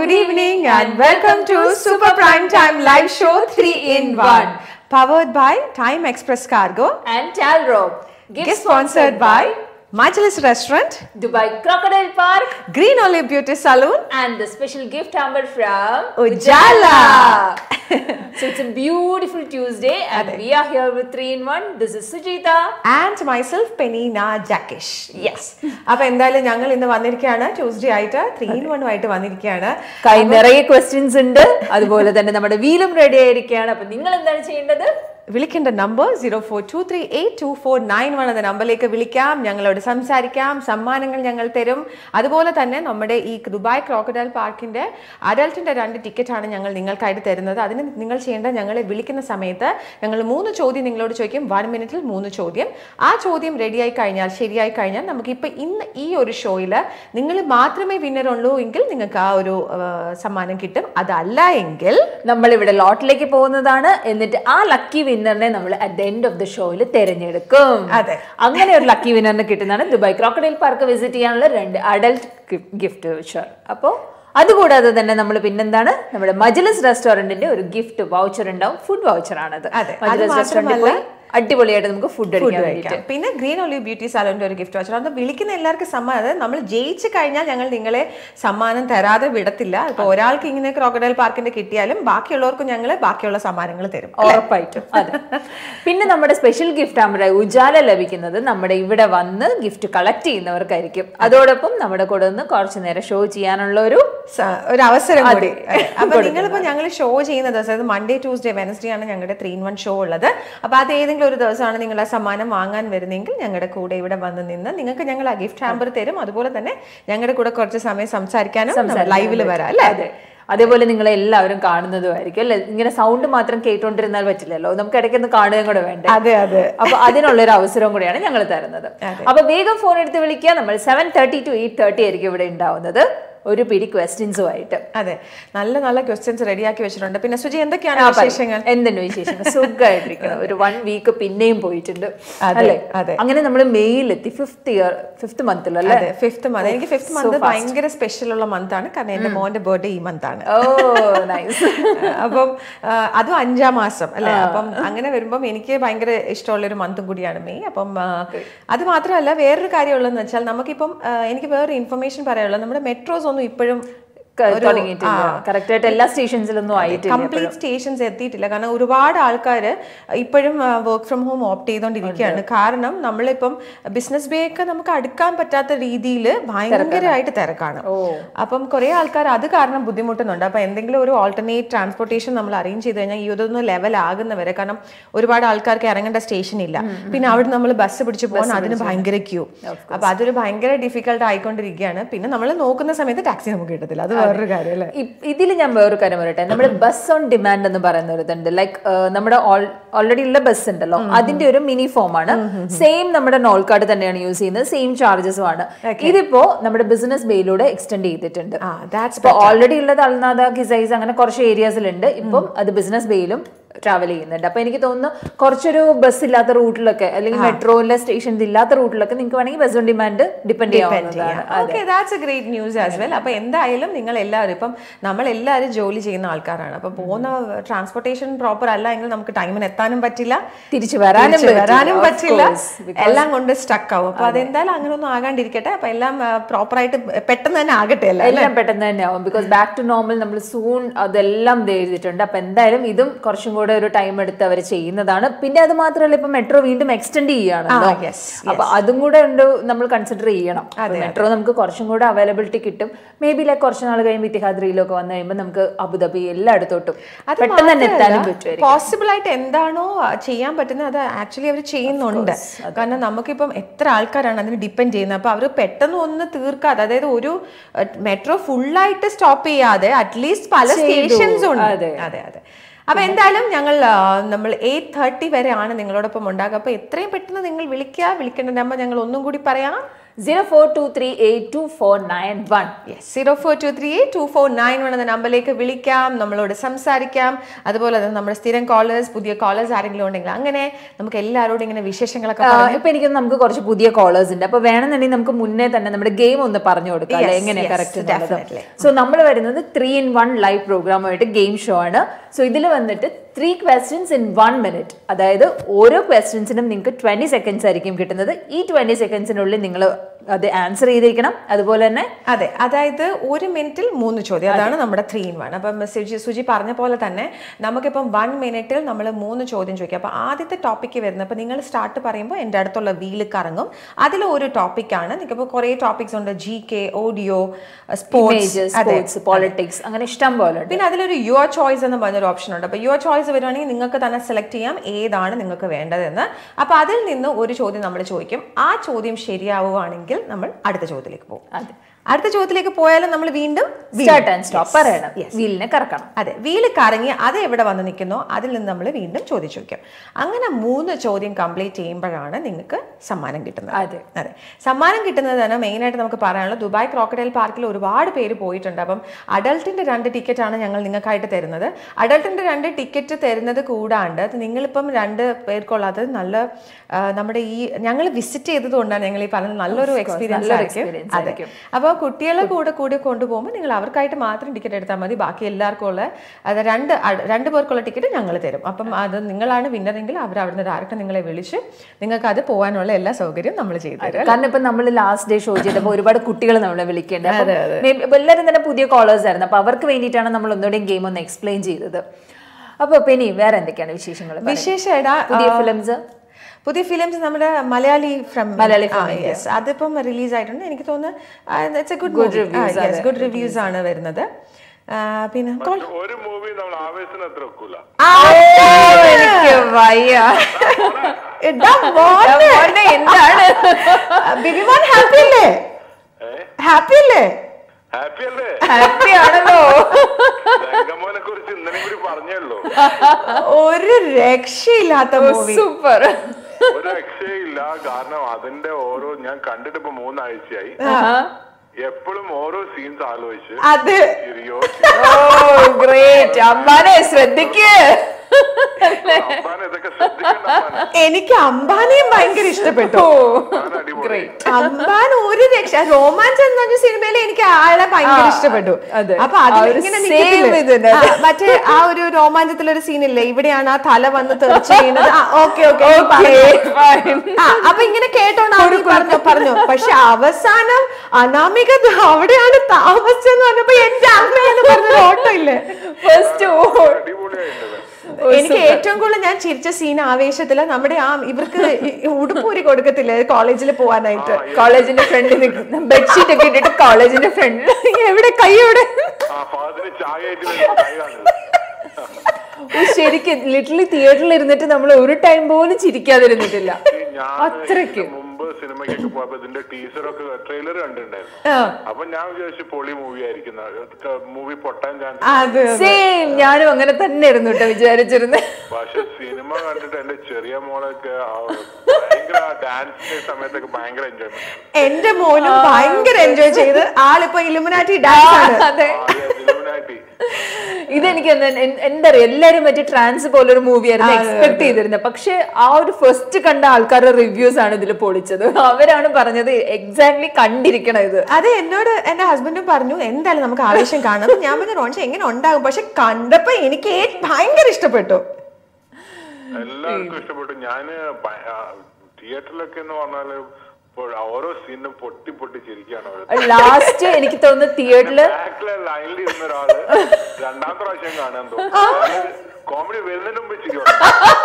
good evening and welcome to Super Prime Time Live Show 3 in 1. Powered by Time Express Cargo. and Talrobe. Gift sponsored by Majalis Restaurant, Dubai Crocodile Park Green Olive Beauty Salon, and the special gift hamper from Ujala. so it's a beautiful Tuesday and we are here with 3 in 1. This is Sujita. And myself Penina ജാക്കിഷ് yes അപ്പൊ എന്തായാലും ഞങ്ങൾ ഇന്ന് വന്നിരിക്കുകയാണ് Tuesday ആയിട്ട് three in one ആയിട്ട് വന്നിരിക്കുകയാണ് കൈ നിറയെ ക്വസ്റ്റ്യൻസ് ഉണ്ട് അതുപോലെ തന്നെ നമ്മുടെ വീലും റെഡി ആയിരിക്കുകയാണ് അപ്പൊ നിങ്ങൾ എന്താണ് ചെയ്യേണ്ടത് വിളിക്കേണ്ട number zero four two three eight two four nine one എന്ന നമ്പറിലേക്ക് വിളിക്കാം ഞങ്ങളോട് സംസാരിക്കാം സമ്മാനങ്ങൾ ഞങ്ങൾ തരും അതുപോലെ തന്നെ നമ്മുടെ ഈ ദുബായ് ക്രോക്കഡൈൽ പാർക്കിന്റെ അഡൽട്ടിന്റെ രണ്ട് ടിക്കറ്റാണ് ഞങ്ങൾ നിങ്ങൾക്കായിട്ട് തരുന്നത് അതിന് നിങ്ങൾ ചെയ്യേണ്ട ഞങ്ങളെ വിളിക്കുന്ന സമയത്ത് ഞങ്ങൾ മൂന്ന് ചോദ്യം നിങ്ങളോട് ചോദിക്കും വൺ മിനിറ്റിൽ മൂന്ന് ചോദ്യം ആ ചോദ്യം റെഡിയായി കഴിഞ്ഞാൽ ശരിയായി കഴിഞ്ഞാൽ നമുക്ക് ഇപ്പൊ ഇന്ന് ഈ ഒരു ഷോയിൽ നിങ്ങൾ മാത്രമേ വിന്നർ ഉള്ളൂ എങ്കിൽ നിങ്ങൾക്ക് ആ ഒരു ആ, സമ്മാനം കിട്ടും അതല്ല എങ്കിൽ നമ്മൾ ഇവിടെ ലോട്ടിലേക്ക് പോകുന്നതാണ് എന്നിട്ട് ആ ലക്കി വിന്നറിനെ നമ്മൾ at the end of the ഷോയിൽ തിരഞ്ഞെടുക്കും അതെ. അങ്ങനെ ഒരു ലക്കി വിന്നറിനെ കിട്ടുന്നതാണ് ദുബായ് ക്രോക്കഡൈൽ പാർക്ക് വിസിറ്റ് ചെയ്യാനുള്ള രണ്ട് അഡൽട്ട് ഗിഫ്റ്റ് വൗച്ചർ അപ്പോൾ അതുകൂടാതെ തന്നെ നമ്മൾ പിന്നെന്താണ് നമ്മുടെ മജലസ് റെസ്റ്റോറന്റിന്റെ ഒരു ഗിഫ്റ്റ് വൗച്ചർ ഉണ്ടാവും ഫുഡ് വൗച്ചർ ആണത് അതെ. അത് മജലസ് റെസ്റ്റോറന്റിൽ മാത്രമല്ല, പോയി അടിപൊളിയായിട്ട് നമുക്ക് ഫുഡ് ഫുഡ് കഴിക്കാൻ കഴിക്കാം വേണ്ടിയിട്ട് പിന്നെ ഗ്രീൻ ഒലിവ് ബ്യൂട്ടി സാലോണിന്റെ ഒരു ഗിഫ്റ്റ് വാച്ചർ അത് വിളിക്കുന്ന എല്ലാവർക്കും സമ്മാനം അതായത് നമ്മൾ ജയിച്ചു കഴിഞ്ഞാൽ ഞങ്ങൾ നിങ്ങളെ സമ്മാനം തരാതെ വിടത്തില്ല ഇപ്പൊ ഒരാൾക്ക് ഇങ്ങനെ ക്രോക്കഡൈൽ പാർക്കിന്റെ കിട്ടിയാലും ബാക്കിയുള്ളവർക്കും ഞങ്ങൾ ബാക്കിയുള്ള സമ്മാനങ്ങൾ തരും ഉറപ്പായിട്ടും അതെ പിന്നെ നമ്മുടെ സ്പെഷ്യൽ ഗിഫ്റ്റ് നമ്മുടെ ഉജാല ലഭിക്കുന്നത് നമ്മുടെ ഇവിടെ വന്ന് ഗിഫ്റ്റ് കളക്ട് ചെയ്യുന്നവർക്കായിരിക്കും അതോടൊപ്പം നമ്മുടെ കൂടെ നിന്ന് കുറച്ചു നേരം ഷോ ചെയ്യാനുള്ള ഒരു സ- ഒരു അവസരം കൂടി അതെ. അതെ. അപ്പൊ നിങ്ങളിപ്പോ ഞങ്ങൾ ഷോ ചെയ്യുന്ന ദിവസം അതായത് മൺഡേ ട്യൂസ്ഡേ വെനസ്ഡേ ആണ് ഞങ്ങളുടെ ത്രീ ഇൻ വൺ ഷോ ഉള്ളത് അപ്പൊ അത് ഏതെങ്കിലും ഒരു ദിവസമാണ് നിങ്ങൾ ആ സമ്മാനം വാങ്ങാൻ വരുന്നെങ്കിൽ ഞങ്ങളുടെ കൂടെ ഇവിടെ വന്ന് നിന്ന് നിങ്ങൾക്ക് ഞങ്ങൾ ആ ഗിഫ്റ്റ് ഹാമ്പർ തരും അതുപോലെ തന്നെ ഞങ്ങളുടെ കൂടെ കുറച്ച് സമയം സംസാരിക്കാനും ലൈവിൽ വരാം അല്ലേ അതെ അതേപോലെ നിങ്ങൾ എല്ലാവരും കാണുന്നതുമായിരിക്കും അല്ലെ ഇങ്ങനെ സൗണ്ട് മാത്രം കേട്ടോണ്ടിരുന്നാൽ പറ്റില്ലല്ലോ നമുക്ക് ഇടയ്ക്കൊന്ന് കാണുകയും കൂടെ വേണ്ടേ അതെ അതെ അപ്പൊ അതിനുള്ള ഒരു അവസരവും കൂടിയാണ് ഞങ്ങൾ തരുന്നത് അപ്പൊ വേഗം ഫോൺ എടുത്ത് വിളിക്കുക നമ്മൾ seven thirty to eight thirty ആയിരിക്കും ഇവിടെ ഉണ്ടാവുന്നത് ഒരു പിടി ക്വസ്റ്റ്യൻസുമായിട്ട് അതെ നല്ല നല്ല ക്വസ്റ്റ്യൻസ് റെഡിയാക്കി വെച്ചിട്ടുണ്ട് പിന്നെ സുജി എന്തൊക്കെയാണ് വിശേഷങ്ങൾ എന്തുണ്ട് വിശേഷങ്ങൾ സുഖമായിട്ടിരിക്കണം ഒരു വൺ വീക്ക് പിന്നെയും പോയിട്ടുണ്ട് അതെ, അല്ലേ അതെ. അങ്ങനെ നമ്മൾ മെയ്യിലെത്തി ഫിഫ്ത്ത് ഇയർ ഫിഫ്ത്ത് മന്തിലല്ലേ അതെ ഫിഫ്ത്ത് മന്ത് എനിക്ക് ഫിഫ്ത്ത് മന്ത് ഭയങ്കര സ്പെഷ്യൽ ഉള്ള മന്ത് ആണ് കാരണം എന്റെ മോന്റെ ബർത്ത്ഡേ ഈ മന്ത് ആണ് ഓ നൈസ് അപ്പം ആ, അതും അഞ്ചാം മാസം അല്ലെ അപ്പം അങ്ങനെ വരുമ്പം എനിക്ക് ഭയങ്കര ഇഷ്ടമുള്ള ഒരു മന്തും കൂടിയാണ് മെയ് അപ്പം ആ, അത് മാത്രമല്ല വേറൊരു കാര്യമുള്ളതെന്ന് വെച്ചാൽ നമുക്കിപ്പം ആ, എനിക്ക് വേറൊരു ഇൻഫർമേഷൻ പറയാനുള്ളത് നമ്മുടെ മെട്രോസ് ഒന്നും ഇപ്പോഴും ഒരു- തുടങ്ങിയിട്ടില്ല കറക്റ്റ് ആയിട്ട് എല്ലാ സ്റ്റേഷൻസിലൊന്നും ആയിട്ടില്ല കംപ്ലീറ്റ് സ്റ്റേഷൻസ് എത്തിയിട്ടില്ല കാരണം ഒരുപാട് ആൾക്കാർ ഇപ്പോഴും വർക്ക് ഫ്രം ഹോം ഓപ്റ്റ് ചെയ്തുകൊണ്ടിരിക്കുകയാണ് കാരണം നമ്മളിപ്പം ബിസിനസ് ബേ ഒക്കെ നമുക്ക് അടുക്കാൻ പറ്റാത്ത രീതിയിൽ ഭയങ്കരമായിട്ട് തിരക്കാണ് അപ്പം കുറെ ആൾക്കാർ അത് കാരണം ബുദ്ധിമുട്ടുന്നുണ്ട് അപ്പൊ എന്തെങ്കിലും ഒരു ഓൾട്ടർനേറ്റ് ട്രാൻസ്പോർട്ടേഷൻ നമ്മൾ അറേഞ്ച് ചെയ്ത് കഴിഞ്ഞാൽ ഈ ഇതൊന്ന് ലെവൽ ആകുന്നവരെ കാരണം ഒരുപാട് ആൾക്കാർക്ക് ഇറങ്ങേണ്ട സ്റ്റേഷൻ ഇല്ല പിന്നെ അവിടെ നമ്മൾ ബസ് പിടിച്ച് പോകാൻ അതിന് ഭയങ്കര ക്യൂ അപ്പൊ അതൊരു ഭയങ്കര ഡിഫിക്കൽട്ട് ആയിക്കൊണ്ടിരിക്കുകയാണ് പിന്നെ നമ്മൾ നോക്കുന്ന സമയത്ത് ടാക്സി നമുക്ക് കിട്ടത്തില്ല അത് വേറൊരു കാര്യം അല്ലേ ഇതിൽ ഞാൻ വേറൊരു കാര്യം പറയട്ടെ നമ്മുടെ ബസ് ഓൺ ഡിമാൻഡ് എന്ന് പറയുന്ന ഒരു ഇതുണ്ട് ലൈക്ക് നമ്മുടെ ഓൾറെഡി ഉള്ള ബസ് ഉണ്ടല്ലോ അതിന്റെ ഒരു മിനി ഫോം ആണ് സെയിം നമ്മുടെ നോൾ കാർഡ് തന്നെയാണ് യൂസ് ചെയ്യുന്നത് സെയിം ചാർജസും ആണ് ഇതിപ്പോ നമ്മുടെ ബിസിനസ് ബേയിലൂടെ എക്സ്റ്റെൻഡ് ചെയ്തിട്ടുണ്ട് ആ ദാറ്റ്സ് ഇപ്പൊ ഓൾറെഡി ഉള്ളത് അൽനാദ ഗിസൈസ് അങ്ങനെ കുറച്ച് ഏരിയാസിലുണ്ട് ഇപ്പം അത് ബിസിനസ് ബേയിലും ട്രാവൽ ചെയ്യുന്നുണ്ട് അപ്പൊ എനിക്ക് തോന്നുന്നു കുറച്ചൊരു ബസ് ഇല്ലാത്ത റൂട്ടിലൊക്കെ അല്ലെങ്കിൽ മെട്രോയിലെ സ്റ്റേഷൻസ് ഇല്ലാത്ത റൂട്ടിലൊക്കെ നിങ്ങൾക്ക് വേണമെങ്കിൽ ബസ് ഓൺ ഡിമാൻഡ് ഡിപ്പെൻഡ് ചെയ്യാവുന്നതാണ് okay that's a great news as well അപ്പൊ എന്തായാലും നിങ്ങൾ എല്ലാവരും ഇപ്പം നമ്മൾ എല്ലാവരും ജോലി ചെയ്യുന്ന ആൾക്കാരാണ് അപ്പൊ പോകുന്ന ട്രാൻസ്പോർട്ടേഷൻ പ്രോപ്പർ അല്ല എങ്കിൽ നമുക്ക് ടൈമിന് എത്താനും പറ്റില്ല തിരിച്ചു വരാനും തിരിച്ച് പറ്റില്ല, വരാനും of പറ്റില്ല course. എല്ലാം കൊണ്ട് സ്റ്റക്ക് ആവും അപ്പൊ അതെന്തായാലും അങ്ങനെ ഒന്നും ആകാണ്ടിരിക്കട്ടെ അപ്പൊ എല്ലാം പ്രോപ്പർ ആയിട്ട് പെട്ടെന്ന് തന്നെ ആകട്ടെ അല്ലേ എല്ലാം പെട്ടെന്ന് തന്നെ ആവും ബിക്കോസ് ബാക്ക് ടു നോർമൽ നമ്മൾ സൂൺ അതെല്ലാം ദേ എഴുതിയിട്ടുണ്ട് അപ്പൊ എന്തായാലും ഇതും കുറച്ചും കൂടെ ഒരു ടൈം എടുത്ത് അവർ ചെയ്യുന്നതാണ് പിന്നെ അത് മാത്രമല്ല ഇപ്പൊ മെട്രോ വീണ്ടും എക്സ്റ്റെൻഡ് ചെയ്യുകയാണല്ലോ ആ, yes, അപ്പൊ അതും കൂടെ ഉണ്ട് നമ്മൾ കൺസിഡർ ചെയ്യണം മെട്രോ നമുക്ക് കുറച്ചും കൂടെ അവൈലബിലിറ്റി കിട്ടും മേ ബി ലൈക്ക് കുറച്ച് നാൾ കഴിയുമ്പോൾ ഇത്തിഹാദ്രിയിലൊക്കെ വന്നു കഴിയുമ്പോൾ നമുക്ക് അബുദാബി എല്ലായിടത്തോട്ടും പെട്ടെന്ന് തന്നെ എത്താനും പറ്റുമായിരിക്കും പോസിബിൾ ആയിട്ട് എന്താണോ ചെയ്യാൻ പറ്റുന്നത് അത് ആക്ച്വലി അവർ ചെയ്യുന്നുണ്ട് കാരണം നമുക്കിപ്പം എത്ര ആൾക്കാരാണ് അതിന് ഡിപ്പെൻഡ് ചെയ്യുന്നത് അപ്പൊ അവർ പെട്ടെന്ന് ഒന്ന് തീർക്കാതെ അതായത് ഒരു മെട്രോ ഫുള്ളായിട്ട് സ്റ്റോപ്പ് ചെയ്യാതെ അറ്റ്ലീസ്റ്റ് പല സ്റ്റേഷൻസും ഉണ്ട് അതെ. അതെ അതെ അപ്പൊ എന്തായാലും ഞങ്ങൾ ആ, നമ്മൾ എയ്റ്റ് തേർട്ടി വരെ ആണ് നിങ്ങളോടൊപ്പം ഉണ്ടാകുക അപ്പൊ എത്രയും പെട്ടെന്ന് നിങ്ങൾ വിളിക്കുക വിളിക്കേണ്ട നമ്പർ ഞങ്ങൾ ഒന്നും കൂടി പറയാം zero four two three eight two four nine one zero four two three two four nine one എന്ന നമ്പറിലേക്ക് വിളിക്കാം നമ്മളോട് സംസാരിക്കാം അതുപോലെ തന്നെ നമ്മുടെ സ്ഥിരം കോളേഴ്സ് പുതിയ കോളേഴ്സ് ആരെങ്കിലും ഉണ്ടെങ്കിൽ അങ്ങനെ നമുക്ക് എല്ലാവരോടും ഇങ്ങനെ വിശേഷങ്ങളൊക്കെ പറഞ്ഞ് ഇപ്പൊ എനിക്ക് നമുക്ക് കുറച്ച് പുതിയ കോളേഴ്സ് ഉണ്ട് അപ്പൊ വേണമെന്നുണ്ടെങ്കിൽ നമുക്ക് മുന്നേ തന്നെ നമ്മുടെ ഗെയിം ഒന്ന് പറഞ്ഞു കൊടുക്കാം അല്ലെ Yes, എങ്ങനെ yes, കറക്റ്റ് definitely. സോ നമ്മൾ വരുന്നത് ത്രീ ഇൻ വൺ ലൈവ് പ്രോഗ്രാമായിട്ട് ഗെയിം ഷോ ആണ് സോ ഇതിൽ വന്നിട്ട് three questions in one minute അതായത് ഓരോ ക്വസ്റ്റ്യൻസിനും നിങ്ങൾക്ക് ട്വന്റി സെക്കൻഡ്സ് ആയിരിക്കും കിട്ടുന്നത് ഈ ട്വന്റി സെക്കൻഡ്സിനുള്ളിൽ നിങ്ങൾ അത് ആൻസർ ചെയ്തിരിക്കണം അതുപോലെ തന്നെ അതെ അതായത് ഒരു മിനിറ്റിൽ മൂന്ന് ചോദ്യം അതാണ് നമ്മുടെ ത്രീ ഇൻ വൺ അപ്പം സുജി സുജി പറഞ്ഞ പോലെ തന്നെ നമുക്കിപ്പം വൺ മിനിറ്റിൽ നമ്മൾ മൂന്ന് ചോദ്യം ചോദിക്കാം അപ്പോൾ ആദ്യത്തെ ടോപ്പിക്ക് വരുന്നത് അപ്പോൾ നിങ്ങൾ സ്റ്റാർട്ട് പറയുമ്പോൾ എൻ്റെ അടുത്തുള്ള വീല് കറങ്ങും അതിൽ ഒരു ടോപ്പിക്കാണ് നിങ്ങൾക്കിപ്പോൾ കുറേ ടോപ്പിക്സ് ഉണ്ട് G K audio sports sports politics അങ്ങനെ ഇഷ്ടം പോലെ ഉണ്ട് പിന്നെ അതിലൊരു യുവർ ചോയ്സ് എന്ന് പറഞ്ഞൊരു ഓപ്ഷൻ ഉണ്ട് അപ്പോൾ യുവർ ചോയ്സ് വരുവാണെങ്കിൽ നിങ്ങൾക്ക് തന്നെ സെലക്ട് ചെയ്യാം ഏതാണ് നിങ്ങൾക്ക് വേണ്ടതെന്ന് അപ്പോൾ അതിൽ നിന്ന് ഒരു ചോദ്യം നമ്മൾ ചോദിക്കും ആ ചോദ്യം ശരിയാവുകയാണെങ്കിൽ നമ്മൾ അടുത്ത ചോദ്യത്തിലേക്ക് പോകും അതെ അടുത്ത ചോദ്യത്തിലേക്ക് പോയാലും നമ്മൾ വീണ്ടും സ്റ്റാർട്ട് ആൻഡ് സ്റ്റോപ്പ് പറയണം വീലിനെ കറക്കണം അതെ വീല് കറങ്ങി അത് എവിടെ വന്ന് നിൽക്കുന്നോ അതിൽ നിന്ന് നമ്മൾ വീണ്ടും ചോദിച്ചു വയ്ക്കും അങ്ങനെ മൂന്ന് ചോദ്യം കംപ്ലീറ്റ് ചെയ്യുമ്പോഴാണ് നിങ്ങൾക്ക് സമ്മാനം കിട്ടുന്നത് അതെ. അതെ സമ്മാനം കിട്ടുന്നത് തന്നെ മെയിനായിട്ട് നമുക്ക് പറയാനുള്ളത് ദുബായ് ക്രോക്കഡൈൽ പാർക്കിൽ ഒരുപാട് പേര് പോയിട്ടുണ്ട് അപ്പം അഡൾട്ടിന്റെ രണ്ട് ടിക്കറ്റ് ആണ് ഞങ്ങൾ നിങ്ങൾക്കായിട്ട് തരുന്നത് അഡൾട്ടിന്റെ രണ്ട് ടിക്കറ്റ് തരുന്നത് കൂടാണ്ട് അത് നിങ്ങളിപ്പം രണ്ട് പേർക്കുള്ളത് നല്ല ആ, നമ്മുടെ ഈ ഞങ്ങൾ വിസിറ്റ് ചെയ്തത് കൊണ്ടാണ് ഞങ്ങൾ ഈ പറഞ്ഞത് നല്ലൊരു എക്സ്പീരിയൻസ് നല്ലൊരു ആയിരിക്കും experience അതെ അപ്പോൾ കുട്ടികളെ കൂടെ കൂടി കൊണ്ടുപോകുമ്പോൾ നിങ്ങൾ അവർക്കായിട്ട് മാത്രം ടിക്കറ്റ് എടുത്താൽ മതി ബാക്കി എല്ലാവർക്കും ഉള്ള അത് രണ്ട് അട- രണ്ട് പേർക്കുള്ള ടിക്കറ്റ് ഞങ്ങൾ തരും അപ്പം അത് നിങ്ങളാണ് വിന്നറെങ്കിൽ അവർ അവിടുന്ന് ഡയറക്റ്റ് നിങ്ങളെ വിളിച്ച് നിങ്ങൾക്ക് അത് പോകാനുള്ള എല്ലാ സൗകര്യവും നമ്മൾ ചെയ്തു തരും കാരണം ഇപ്പൊ നമ്മൾ ലാസ്റ്റ് ഡേ ഷോ ചെയ്തപ്പോൾ ഒരുപാട് കുട്ടികൾ നമ്മളെ വിളിക്കേണ്ടത് എല്ലാവരും തന്നെ പുതിയ കോളേഴ്സ് ആയിരുന്നു അപ്പൊ അവർക്ക് വേണ്ടിയിട്ടാണ് നമ്മൾ ഒന്നുകൂടെയും ഗെയിം ഒന്ന് എക്സ്പ്ലെയിൻ ചെയ്തത് അപ്പൊ പിന്നെ വേറെ എന്തൊക്കെയാണ് വിശേഷങ്ങൾ വിശേഷം എടാ പുതിയ ഫിലിംസ് പുതിയ ഫിലിംസ് നമ്മുടെ മലയാളി ഫ്രം മലയാളി യെസ് അതിപ്പം റിലീസ് ആയിട്ടുണ്ട് എനിക്ക് തോന്നുന്നു it's a good good reviews ആണ് വരുന്നത് ആ, പിന്നെ കൊൾ- ഒരു മൂവി നമ്മൾ ആവേശത്തിന് അത്ര വെക്കൂല എനിക്ക് വയ്യ എടാ മോനെ. മോനെ, എന്താണ് ബിബിമോൻ ഹാപ്പി അല്ലേ ഹാപ്പി അല്ലേ ഹാപ്പി അല്ലേ ഹാപ്പി ആണല്ലോ രംഗമോനെ കുറിച്ച് ഇന്നലെ കൂടി പറഞ്ഞല്ലോ ഒരു രക്ഷയില്ലാത്ത മൂവി സൂപ്പർ ഒരു രക്ഷയില്ല കാരണം അതിന്റെ ഓരോ ഞാൻ കണ്ടിട്ട് ഇപ്പൊ മൂന്നാഴ്ചയായി എപ്പോഴും ഓരോ സീൻസ് ആലോചിച്ച് അത് ചിരിയോ ഓ ഗ്രേറ്റ് അമ്മാനെ ശ്രദ്ധിക്ക് അമ്പാനെ ഇതൊക്കെ ശ്രദ്ധിക്കണ്ട അമ്പാനെ. എനിക്ക് അംബാനെയും ഭയങ്കര ഇഷ്ടപ്പെട്ടു അമ്പാൻ അടിപൊളി അംബാൻ ഒരു രക്ഷ റോമാൻസ് എന്ന് പറഞ്ഞ സിനിമയിൽ എനിക്ക് ആളെ ഭയങ്കര ഇഷ്ടപ്പെട്ടു അതെ. അപ്പൊ ആ അതിൽ ഒരു ഇങ്ങനെ same നിൽക്കത്തില്ലേ? ഇതിന്. ആ, മറ്റേ ആ ഒരു രോമാഞ്ചത്തിലൊരു സീനില്ലേ ഇവിടെയാണ് ആ തല വന്ന് തെറിച്ച് വീണത് ഓക്കെ ഓക്കെ ആ അപ്പൊ ഇങ്ങനെ കേട്ടോണ്ട് അവര് പറഞ്ഞു പറഞ്ഞു പക്ഷെ അവസാനം അനാമിക ദ- അവിടെയാണ് താമസിച്ചെന്ന് പറഞ്ഞപ്പോ എന്റെ അമ്മയെന്ന് പറഞ്ഞ ഓട്ടോ ഇല്ലേ ഫസ്റ്റ് അടിപൊളിയായിട്ടുണ്ട് എനിക്ക് ഏറ്റവും കൂടുതൽ ഞാൻ ചിരിച്ച സീൻ ആവേശത്തില് നമ്മുടെ ആ ഇവർക്ക് ഈ ഉടുപ്പൂരി കൊടുക്കത്തില്ലേ കോളേജിൽ പോവാനായിട്ട് കോളേജിന്റെ ഫ്രണ്ടിൽ ബെഡ്ഷീറ്റ് ഒക്കെ ഇട്ടിട്ട് കോളേജിന്റെ ഫ്രണ്ടിൽ എവിടെ കൈ എവിടെ ആ ഫാദറിന് ചായ ആയിട്ട് വരുമ്പോ കൈ കാണുന്നത് ശരിക്കും ലിറ്ററലി തിയേറ്ററിൽ ഇരുന്നിട്ട് നമ്മൾ ഒരു ടൈം പോലും ചിരിക്കാതിരുന്നിട്ടില്ല ഈ ഞാൻ അത്രയ്ക്ക്. ഇതിന് മുമ്പ് സിനിമയ്ക്കൊക്കെ പോയപ്പോ ഇതിന്റെ ടീസറൊക്കെ ട്രെയിലർ കണ്ടിട്ടുണ്ടായിരുന്നു അപ്പൊ ഞാൻ വിചാരിച്ചു പൊളി മൂവി ആയിരിക്കുന്ന മൂവി പൊട്ടാൻ ചാൻസ് അത് സെയിം ഞാനും അങ്ങനെ തന്നെ ആയിരുന്നു കേട്ടോ വിചാരിച്ചിരുന്നത് പക്ഷെ സിനിമ കണ്ടിട്ട് എന്റെ ചെറിയ മോളൊക്കെ ആ ഭയങ്കര ഡാൻസിന്റെ സമയത്തൊക്കെ ഭയങ്കര എൻജോയ്മെന്റ് എന്റെ മോനും ഭയങ്കര എൻജോയ് ചെയ്ത് ആളിപ്പോ ഇലുമിനാറ്റി ഡാൻസ് ആണ് അതെ ഇലുമിനാറ്റി ഇതെനിക്ക് എന്താ എൻ- എന്താ പറയാ എല്ലാരും മറ്റേ ട്രാൻസ് പോലൊരു മൂവി ആയിരുന്നു എക്സ്പെക്ട് ചെയ്തിരുന്നത് പക്ഷെ ആ ഒരു ഫസ്റ്റ് കണ്ട ആൾക്കാരുടെ റിവ്യൂസ് ആണ് ഇതിൽ പൊളിച്ചത് അവരാണ് പറഞ്ഞത് എക്സാക്ട്ലി കണ്ടിരിക്കണം ഇത് അത് എന്നോട് എന്റെ ഹസ്ബൻഡും പറഞ്ഞു എന്തായാലും നമുക്ക് ആവേശം കാണാം അപ്പൊ ഞാൻ പറഞ്ഞു റോൺസ് എങ്ങനെ ഉണ്ടാകും പക്ഷെ കണ്ടപ്പോ എനിക്ക് ഏ- ഭയങ്കര ഇഷ്ടപ്പെട്ടു എല്ലാവർക്കും ഇഷ്ടപ്പെട്ടു ഞാന് തിയേറ്ററിലൊക്കെ എന്ന് പറഞ്ഞാല് ഇപ്പോൾ ഓരോ സീനും പൊട്ടി പൊട്ടി ചിരിക്കുകയാണ് അവര് ലാസ്റ്റ് എനിക്ക് തോന്നുന്നു തിയേറ്ററില് ബാക്കിലെ ലൈനിൽ ഇരുന്ന ഒരാള് രണ്ടാം പ്രാവശ്യം കാണാൻ തോന്നുന്നു കോമഡി വരുന്നതിന് മുമ്പ് ചിരി വന്നു.